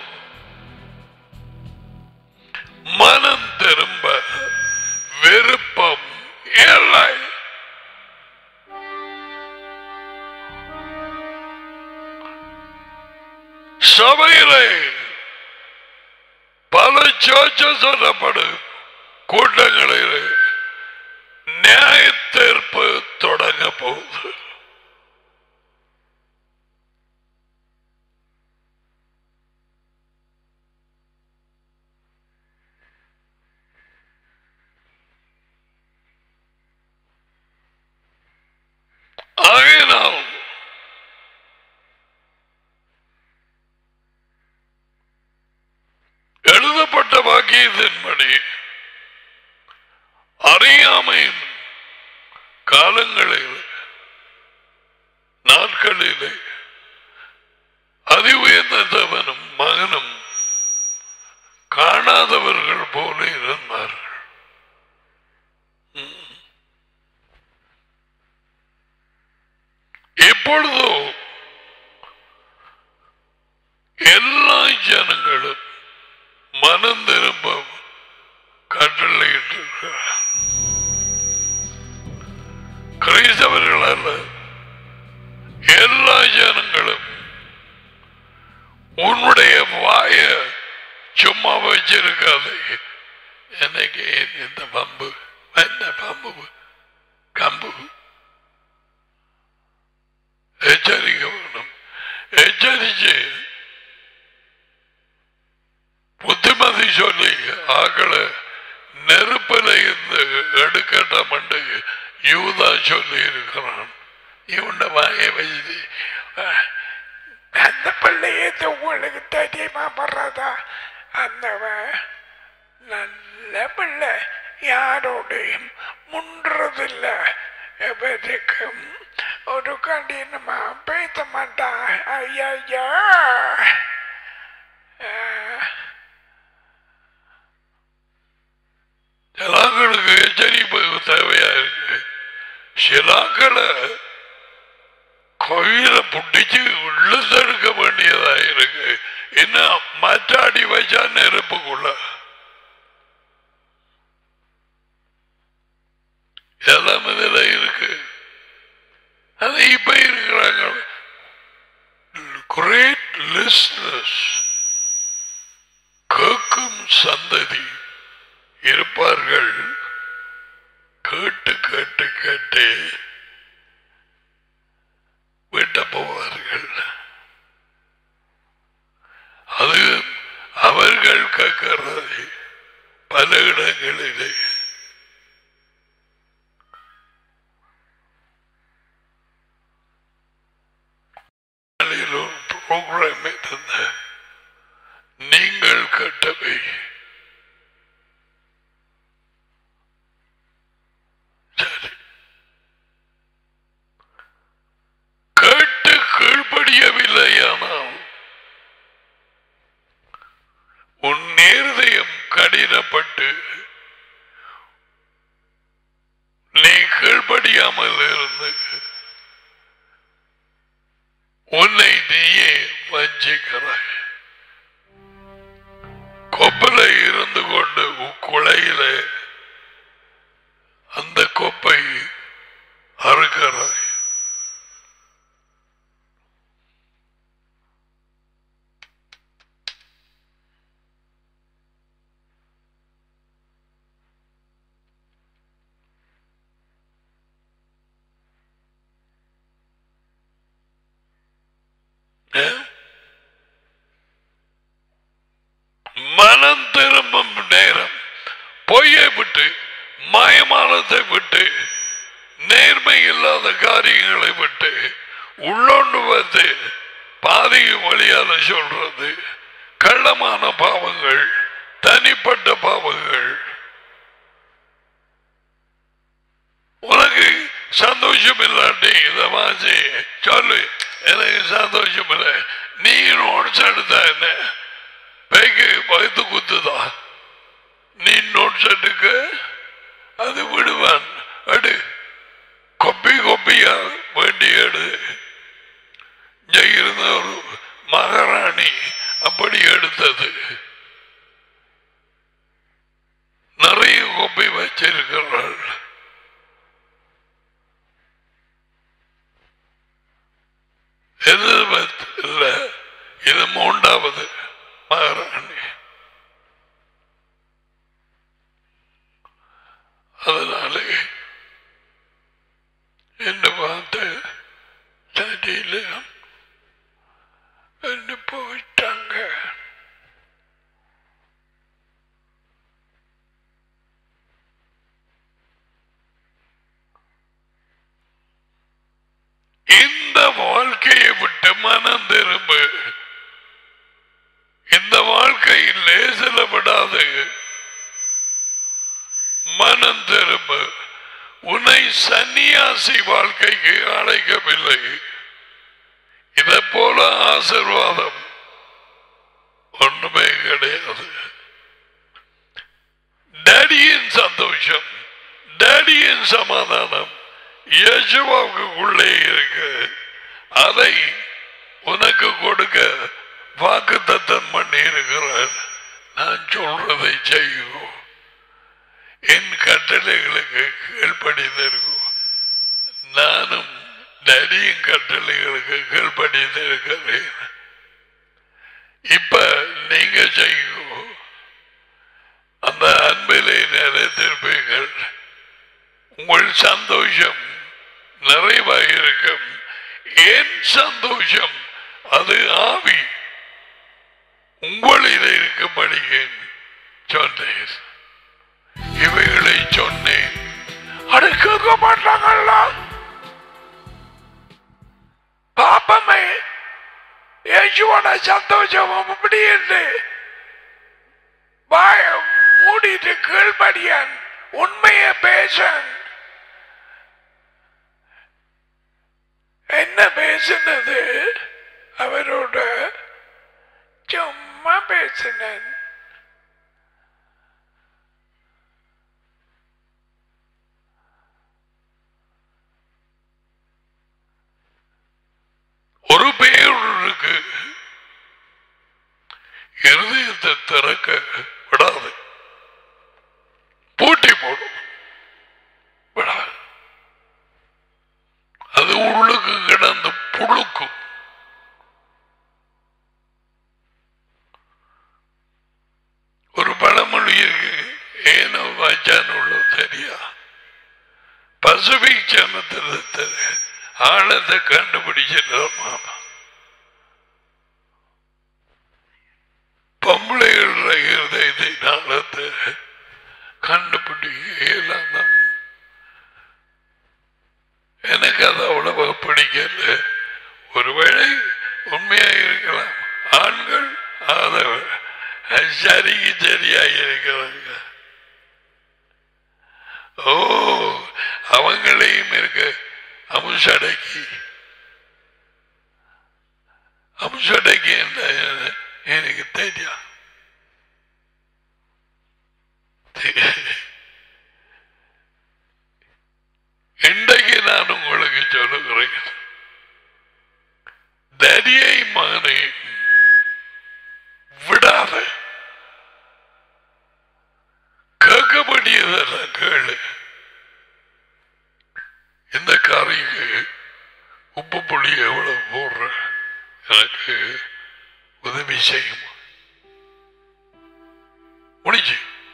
மனம் திரும்ப விருப்பம் இல்லை சபையிலே பல சோச்ச சொல்லப்படும் கூட்டங்களிலே நியாய தீர்ப்பு தொடங்க போகுது ஆகையினால் எழுதப்பட்ட வாக்கியத்தின்படி அறியாமையின் காலங்களில் நாட்களிலே அதி உயர்ந்தவனும் மகனும் காணாதவர்கள் போல இருந்தார்கள் ம். இப்பொழுதோ எல்லா ஜனங்களும் மனம் திரும்ப கட்டளையிட்டிருக்கிறார் கிறிஸ்தவர்கள் அல்ல எல்லா ஜனங்களும் உன்னுடைய வாய சும்மா வச்சிருக்காது எனக்கு ஏன் இந்த பம்பு என்ன பம்பு கம்பு எச்சரிக்க வேணும் எச்சரிச்சு புத்திமதி சொல்லி ஆக்களை நெருப்பில இருந்து எடுக்கட்டும் என்று யூதா சொல்லி இருக்கிறான் இவன வாய வச்சு அந்த பிள்ளையத்தை உங்களுக்கு தெரியுமா படுறதா அந்தவன் நல்ல பிள்ளை யாரோடையும் முன்றதில்லை எவருக்கும் ஒரு கடினமா பேச மாட்டான் ஐயா சிலாக்களுக்கு எச்சரிப்பு தேவையா இருக்கு சிலாக்களை கோயில புட்டிச்சு உள்ளத்தெடுக்க வேண்டியதா இருக்கு இன்னும் மற்றாடி வச்சா நெருப்புக்குள்ள எல்லாம் இதுல இருக்கு அது இப்ப இருக்கிறாங்க கிரேட் லிஸ்னஸ் கேட்கும் சந்ததி இருப்பார்கள் கேட்டு கேட்டு கேட்டு ப்ரோக்ராம் இருந்த நீங்கள் கேட்டவை சரி கேட்டு கீழ்ப்படியவில்லையானால் உன் நேர்தயம் கடினப்பட்டு நீ கீழ்ப்படியாமல் இருந்து உன்னை நீயே வஞ்சிக்கிறாய் கொப்பில இருந்து கொண்டு குழையில அந்த கொப்பை அறுக்கிறாய் ஏன்? மனம் திரும்பும் நேரம் பொய்யை விட்டு மாயமானத்தை விட்டு நேர்மை இல்லாத காரியங்களை விட்டு உள்ளொண்டு வந்து பாதையை வழியால சொல்றது கள்ளமான பாவங்கள் தனிப்பட்ட பாவங்கள் உனக்கு சந்தோஷம் இல்லாட்டி இதை வாசி சொல்லு எனக்கு சந்தோஷம் இல்லை நீ நோட்ஸ் எடுத்தா என்ன பேய்க்கு வயிற்று குத்துதா நீ நோட்ஸ் எடுக்க அது விடுவான் எடு கொப்பி கொப்பியா வேண்டி எடு இங்க இருந்த ஒரு மகாராணி அப்படி எடுத்தது நிறைய கொப்பி வச்சிருக்கிறாள் எலிசபெத் இல்ல இது மூன்றாவது மகாராணி அதனாலே என்ன பார்த்து சரியில்ல என்ன போயிட்டாங்க இந்த வாழ்க்கையை விட்டு மனம் திரும்பு இந்த வாழ்க்கை லேசில விடாது மனம் திரும்பு உன்னை சன்னியாசி வாழ்க்கைக்கு அழைக்கவில்லை இதை போல ஆசிர்வாதம் ஒண்ணுமே கிடையாது டேடியின் சந்தோஷம் டேடியின் சமாதானம் யேசுவாவுக்குள்ளே இருக்கு அதை உனக்கு கொடுக்க வாக்கு தத்தம் பண்ணி இருக்கிறார் நான் சொல்றதை செய்யும் என் கட்டளைகளுக்கு கீழ்ப்படிந்திருக்கும் நானும் நடியின் கட்டளைகளுக்கு கீழ்ப்படிந்திருக்கிறேன் இப்ப நீங்க செய்யும் அந்த அன்பிலே நிலைத்திருப்பீர்கள் உங்கள் சந்தோஷம் நிறைவாக இருக்கும் என் சந்தோஷம் அது ஆவி உங்களில் இருக்கும்படி சொன்னேன் இவைகளை சொன்னேன் அது கேட்க மாட்டாங்கல்ல பாப்பமே யேசுவோட சந்தோஷம் அப்படி இல்லை வாய மூடிட்டு கீழ்படியான் உண்மையை பேசன் என்ன பேசினது அவரோட சும்மா பேசினேன் ஒரு பேருக்கு இருதயத்தை திறக்க விடாது பூட்டி போடும் விடாது அது உள்ளுக்கு கிடந்து புழுக்கும் ஒரு பழமொழி இருக்கு ஏனோ வாச்சான்னு உள்ள தெரியா பசிபிக் சமுத்திரத்தில் ஆழத்தை கண்டுபிடிச்சிடலாமா பொம்பளைகள இருதயத்தை நாளத்தை கண்டுபிடிக்க இயலாம எனக்கு அது அவ்வளவு பிடிக்கல ஒருவேளை உண்மையா இருக்க சரிக்கு சரியாக இருக்கிறாங்க ஓ அவங்களையும் இருக்கு அமுஷடைக்கு அமுஷடைக்கு என்ன எனக்கு தெரியும் இன்றைக்கு நான் உங்களுக்கு சொல்லுகிறேன் தரியை மகனை விடாத கேட்கப்படியதெல்லாம் கேளு இந்த கறிக்கு உப்பு புளி எவ்வளவு போடுற எனக்கு உதவி செய்யும் முடிஞ்சு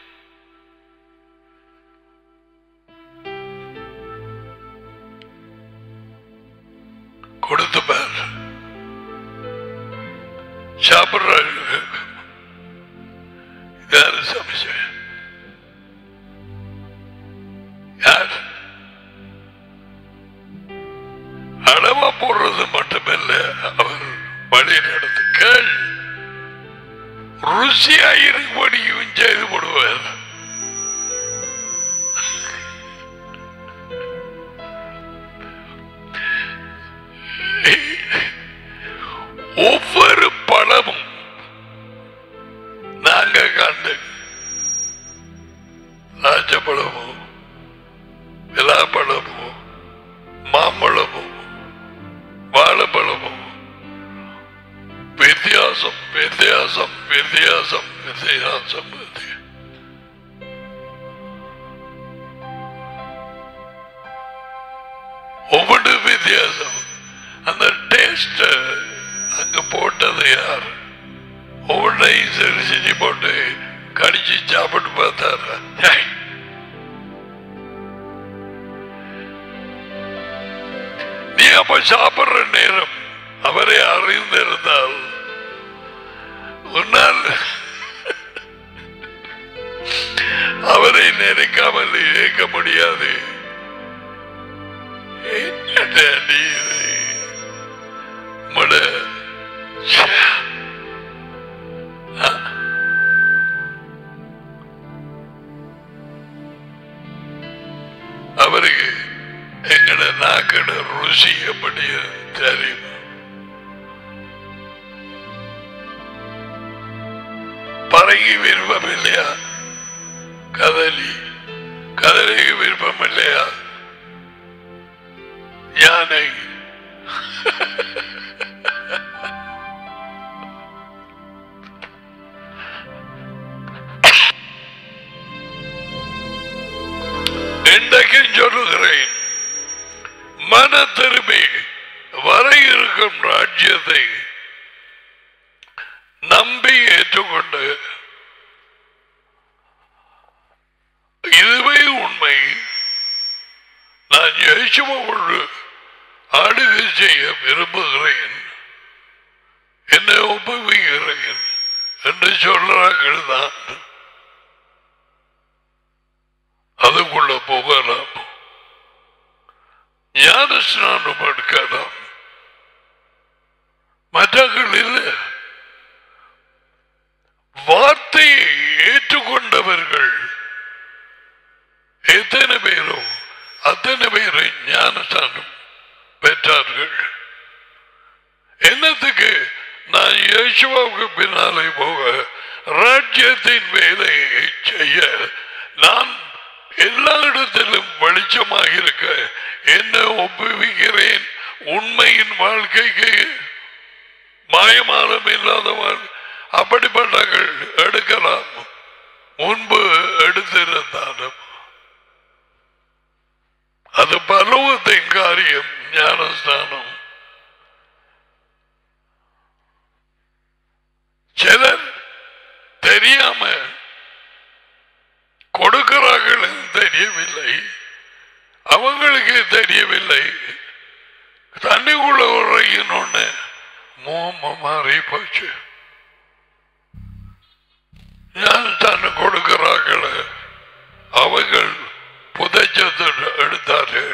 கொடுத்து பார் சாப்பிடுறாங்க யாரு சமைச்ச யார் அளவா போடுறது மட்டுமல்ல அவர் வழி நடத்து கேள் ருசியாயிருக்கும்படியும் செய்து போடுவார் ஒவ்வொரு பழமும் நாங்க கண்டு ராஜப்பழமோ விழாப்பழமோ மாம்பழமோ வாழைப்பழமோ வித்தியாசம் வித்தியாசம் வித்தியாசம் வித்தியாசம் வித்தியாசம் ஒவ்வொரு வித்தியாசம் அந்த டேஸ்ட் அங்க போட்டது யார் ஒவ்வொன்றையும் சரி செஞ்சு போட்டு கடிச்சு சாப்பிட்டு பார்த்தாரு ஹேய். நீ அப்ப சாப்பிடுற நேரம் அவரை அறிந்திருந்தால் உன்னால் அவரை நினைக்காமல் இயக்க முடியாது என்னடா நீ இது? உம்மோட ச்சே. ஆ. அவருக்கு எங்கட நாக்கட ருசி எப்படி தெரியும் பறகி விருப்பம் இல்லையா கதலி கதலிக்கு விருப்பம் இல்லையா யானை இன்றைக்கும் சொல்லுகிறேன் மன திரும்பி வர இருக்கும் ராஜ்யத்தை நம்பி ஏற்றுக்கொண்டு இதுவே உண்மை நான் இயேசுவோடு ஆளுகை செய்ய விரும்புகிறேன் என்னை ஒப்புவிக்கிறேன் என்று சொல்றார்கள் தான் அதுக்குள்ள போகலாம் ஞான ஸ்நானம் எடுக்கலாம் மற்றவர்கள் இல்லை வார்த்தையை ஏற்றுக்கொண்டவர்கள் எத்தனை பேரும் அத்தனை பேரை ஞானஸ்தானம் பெற்றார்கள் என்னத்துக்கு நான் இயேசுவாவுக்கு பின்னாலே போக ராஜ்யத்தின் வேலையை செய்ய நான் எல்லா இடத்திலும் வெளிச்சமாக இருக்க என்ன ஒப்புவிக்கிறேன் உண்மையின் வாழ்க்கைக்கு மாயமானம் இல்லாதவன் அப்படிப்பட்டவர்கள் எடுக்கலாம் முன்பு எடுத்திருந்தாலும் அது பருவத்தின் காரியம் ஞானஸ்தானம் சிலர் தெரியாம கொடுக்கிறார்கள் தெரியவில்லை அவங்களுக்கு தெரியவில்லை தண்ணிக்குள்ள உரையினொன்னு மோம மாறி போச்சு ஞான தண்ணி கொடுக்கிறார்கள் அவர்கள் புதைச்சத்தை எடுத்தார்கள்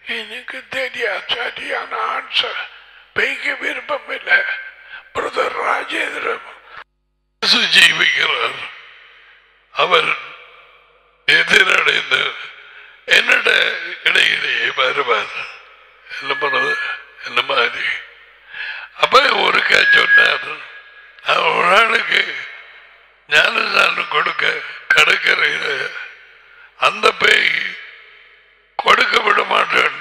எனக்கு தெரியாது சரியான ஆன்சர் பெய்க விருப்பம் இல்லை பிரதர் ராஜேந்திரன் இயேசு ஜீவிக்கிறார் அவர் எதிரடைந்து என்னோட இடையிலேயே வருவார் என்ன பண்ணுறது என்ன மாதிரி அப்ப ஒரு சொன்னார் அவர் ஒரு ஆளுக்கு ஞானஸ்தானம் கொடுக்க கடற்கரையில் அந்த பேய் கொடுக்க விட மாட்டேன்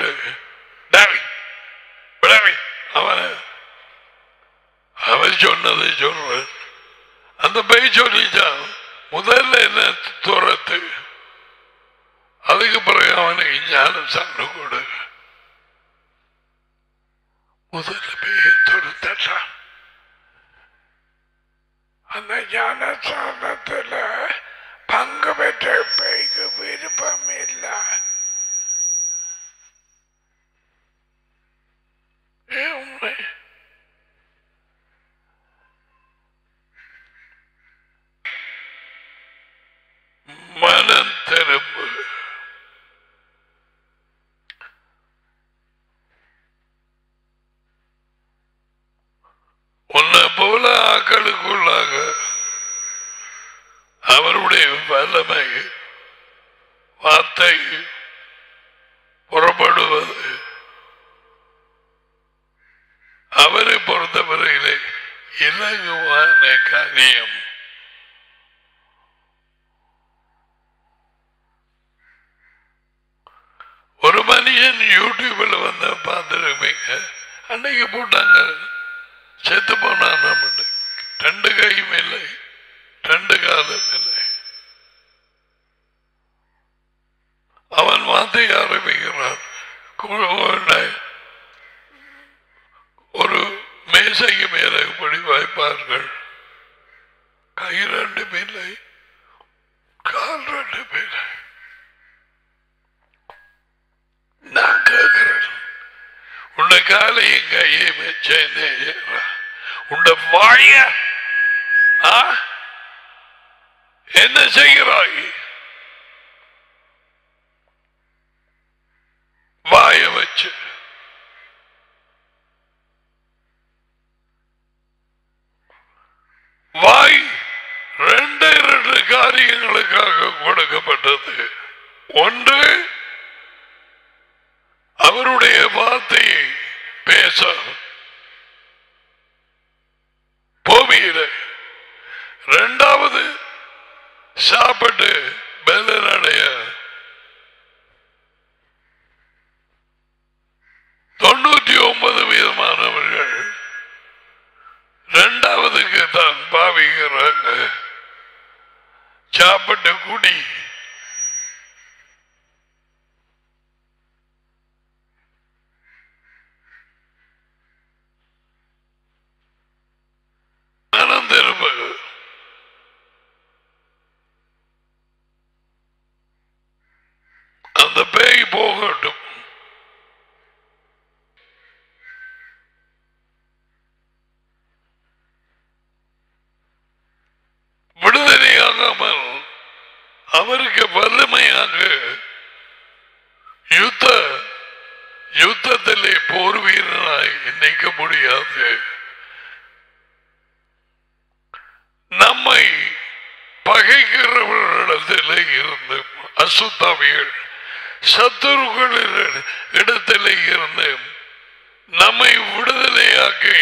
அவன் அவன் சொன்னதை சொல்றேன் அந்த பேய் சொல்லிச்சான் முதல்ல என்ன துரத்து அதுக்கு பிறகு அவனுக்கு ஞானம் சாப்பிட கொடு முதல்ல பேய துரத்தான் அந்த ஞான சாதத்துல பங்கு பெற்ற பேய்க்கு விருப்பம் இல்லை ஏன் உண்மை மனம் திரும்பு உன்னை போல ஆக்களுக்குள்ளாக அவருடைய வல்லமை வார்த்தை புறப்படுவது அவரை பொறுத்தவரையிலே இலகுவான காரியம் ஒரு மனுஷன் யூடியூப்ல வந்து பார்த்துருப்பீங்க அன்னைக்கு போட்டாங்க செத்து போனான் நம்ம ரெண்டு கையும் இல்லை ரெண்டு காலம் இல்லை அவன் வார்த்தை ஆரம்பிக்கிறான் கு- ஒரு மேசைக்கு மேலே இப்படி வைப்பார்கள் கை ரெண்டு இல்லை கால் ரெண்டு இல்லை நான் கேட்கிறேன் உன்னை காலையும் கையும் வச்சேனே உன்னை வாய ஆ? என்ன செய்கிறாய் வாய வச்சு வாய் ரெண்டு ரெண்டு காரியங்களுக்காக கொடுக்கப்பட்டது ஒன்று அவருடைய வார்த்தையை பேச பூமியில இரண்டாவது சாப்பிட்டு பலனடைய தொண்ணூத்தி ஒன்பது வீதமானவர்கள் இரண்டாவதுக்கு தான் பாவிக்கிறாங்க சாப்பிட்டு குடி மனம் திரும்ப அந்த பேய் போகட்டும் விடுதலையாகாமல் அவருக்கு வல்லமையாக யுத்த யுத்தத்திலே போர் வீரனாய் நிற்க முடியாது நம்மை பகைக்கிறவர்களிடத்திலே இருந்து அசுத்தாவிகள் சத்துருக்களின் இடத்திலே இருந்து நம்மை விடுதலையாக்கி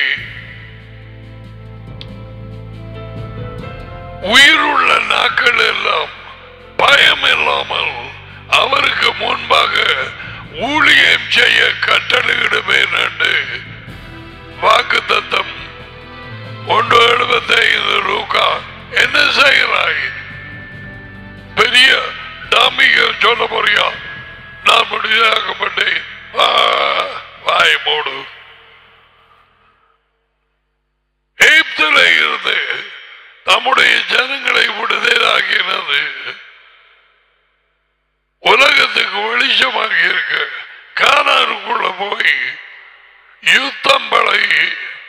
உயிருள்ள நாட்கள் எல்லாம் பயம் இல்லாமல் அவருக்கு முன்பாக ஊழியம் செய்ய கட்டளையிடுவேன் என்று வாக்கு தத்தம் ஒன்று எழுபத்தி ஐந்து ரூகா என்ன செய்கிறாய் பெரிய டாமிக சொல்ல போறியா நான் முடிவாக்கப்பட்டேன் ஆ, வாய் மூடு எகிப்தில இருந்து தம்முடைய ஜனங்களை விடுதலாகினது உலகத்துக்கு வெளிச்சமாக இருக்க கானாருக்குள்ள போய் யுத்தம் பழகி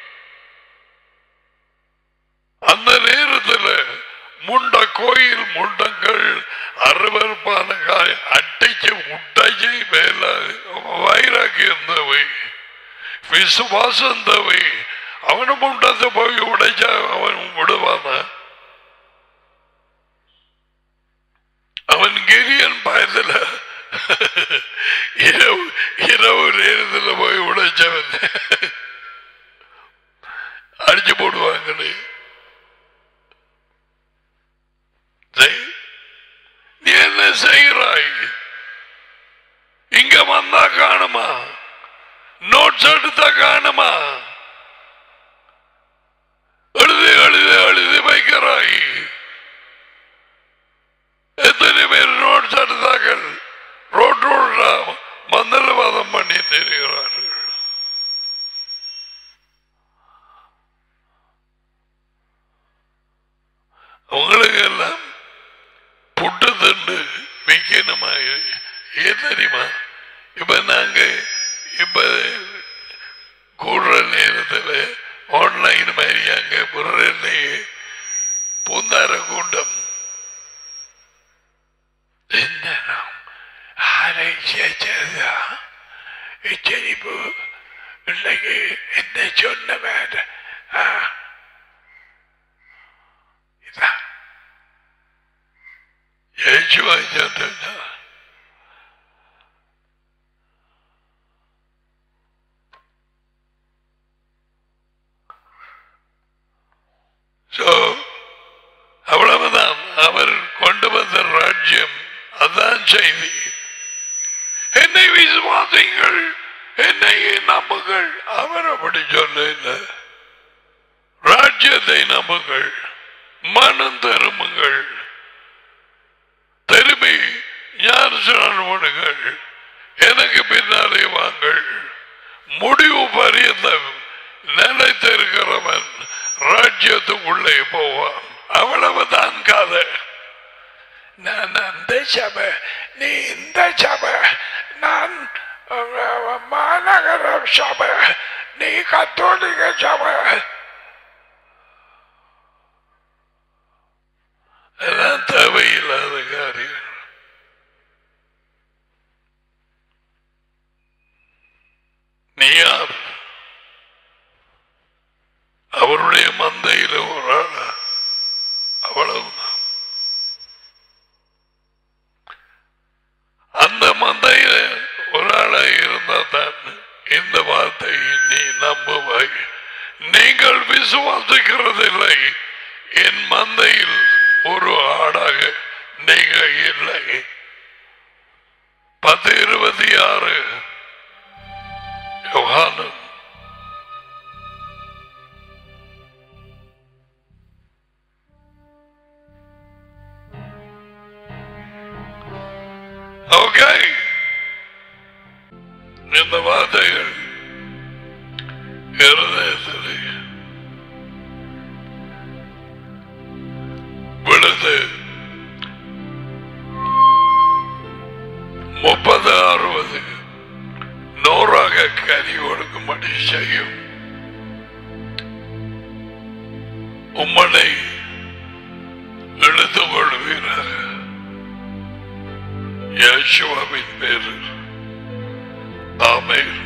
அந்த நேரத்தில் முண்ட கோயில் முண்டங்கள் அருவருப்பான காய் அட்டைச்சு முட்டைச்சு மேல வைராக்கியம் தேவை விசுவாசம் தேவை அவனு முண்டத்தை போய் உடைச்சா அவன் விடுவான அவன் கிரியன் பயத்துல இரவு இரவு நேரத்துல போய் உடைச்சவன் அடிச்சு போடுவாங்களே சரி. நீ என்ன செய்கிறாய் இங்க வந்தா காணுமா நோட்ஸ் எடுத்தா காணுமா எழுதி எழுதி எழுதி வைக்கிறாய் எத்தனை பேர் நோட்ஸ் எடுத்தார்கள் ரோட் ரோடா மந்திரவாதம் பண்ணி தெரிகிறார்கள் உங்களுக்கு எல்லாம் புட்டு தண்டு விற்கணுமா ஏன் தெரியுமா இப்ப நாங்க இப்ப கூடுற நேரத்தில் ஆன்லைன் மாதிரி அங்க புறநிலையே பூந்தார கூட்டம் என்ன நாம் ஆரை சேர்ச்சதா எச்சரிப்பு இன்னைக்கு என்ன சொன்ன வேற இதான் യേശുവായി ചേർത്തില്ല So, அவ்வளவுதான் அவர் கொண்டு வந்த ராஜ்யம் அதான் செய்தி என்னை விசுவாசிங்கள் என்னை நம்புங்கள் அவர் அப்படி சொல்ல இல்லை ராஜ்யத்தை நம்புங்கள் மனம் திரும்புங்கள் திரும்பி ஞானஸ்நானம் பண்ணுங்கள் எனக்கு பின்னாலே வாங்கள் முடிவு பரியந்தம் நிலைத்திருக்கிறவன் ராஜ்யத்துக்குள்ளே போவான் அவ்வளவுதான் கதை நான் அந்த சபை நீ இந்த சபை நான் அஹ், மாநகர சபை நீ கத்தோலிக்க சபை எல்லாம் தேவையில்லாத காரியம் நீ யார் அவருடைய மந்தையில ஒரு ஆள் அவ்வளவுதான் அந்த மந்தையில ஒரு ஆளா இருந்தா தான் இந்த வார்த்தையை நீ நம்புவாய் நீங்கள் விசுவாசிக்கிறதில்லை என் மந்தையில் ஒரு ஆடாக நீங்க இல்லை பத்து இருபத்தி ஆறு யோகானன் ஓகே இந்த வார்த்தைகள் இருதயத்திலே விழுந்து முப்பது அறுபது நூறாக கனி கொடுக்கும்படி செய்யும் உம்மனை எடுத்துக் கொள்வீராக யேசுவாவின் பேரில் ஆமென்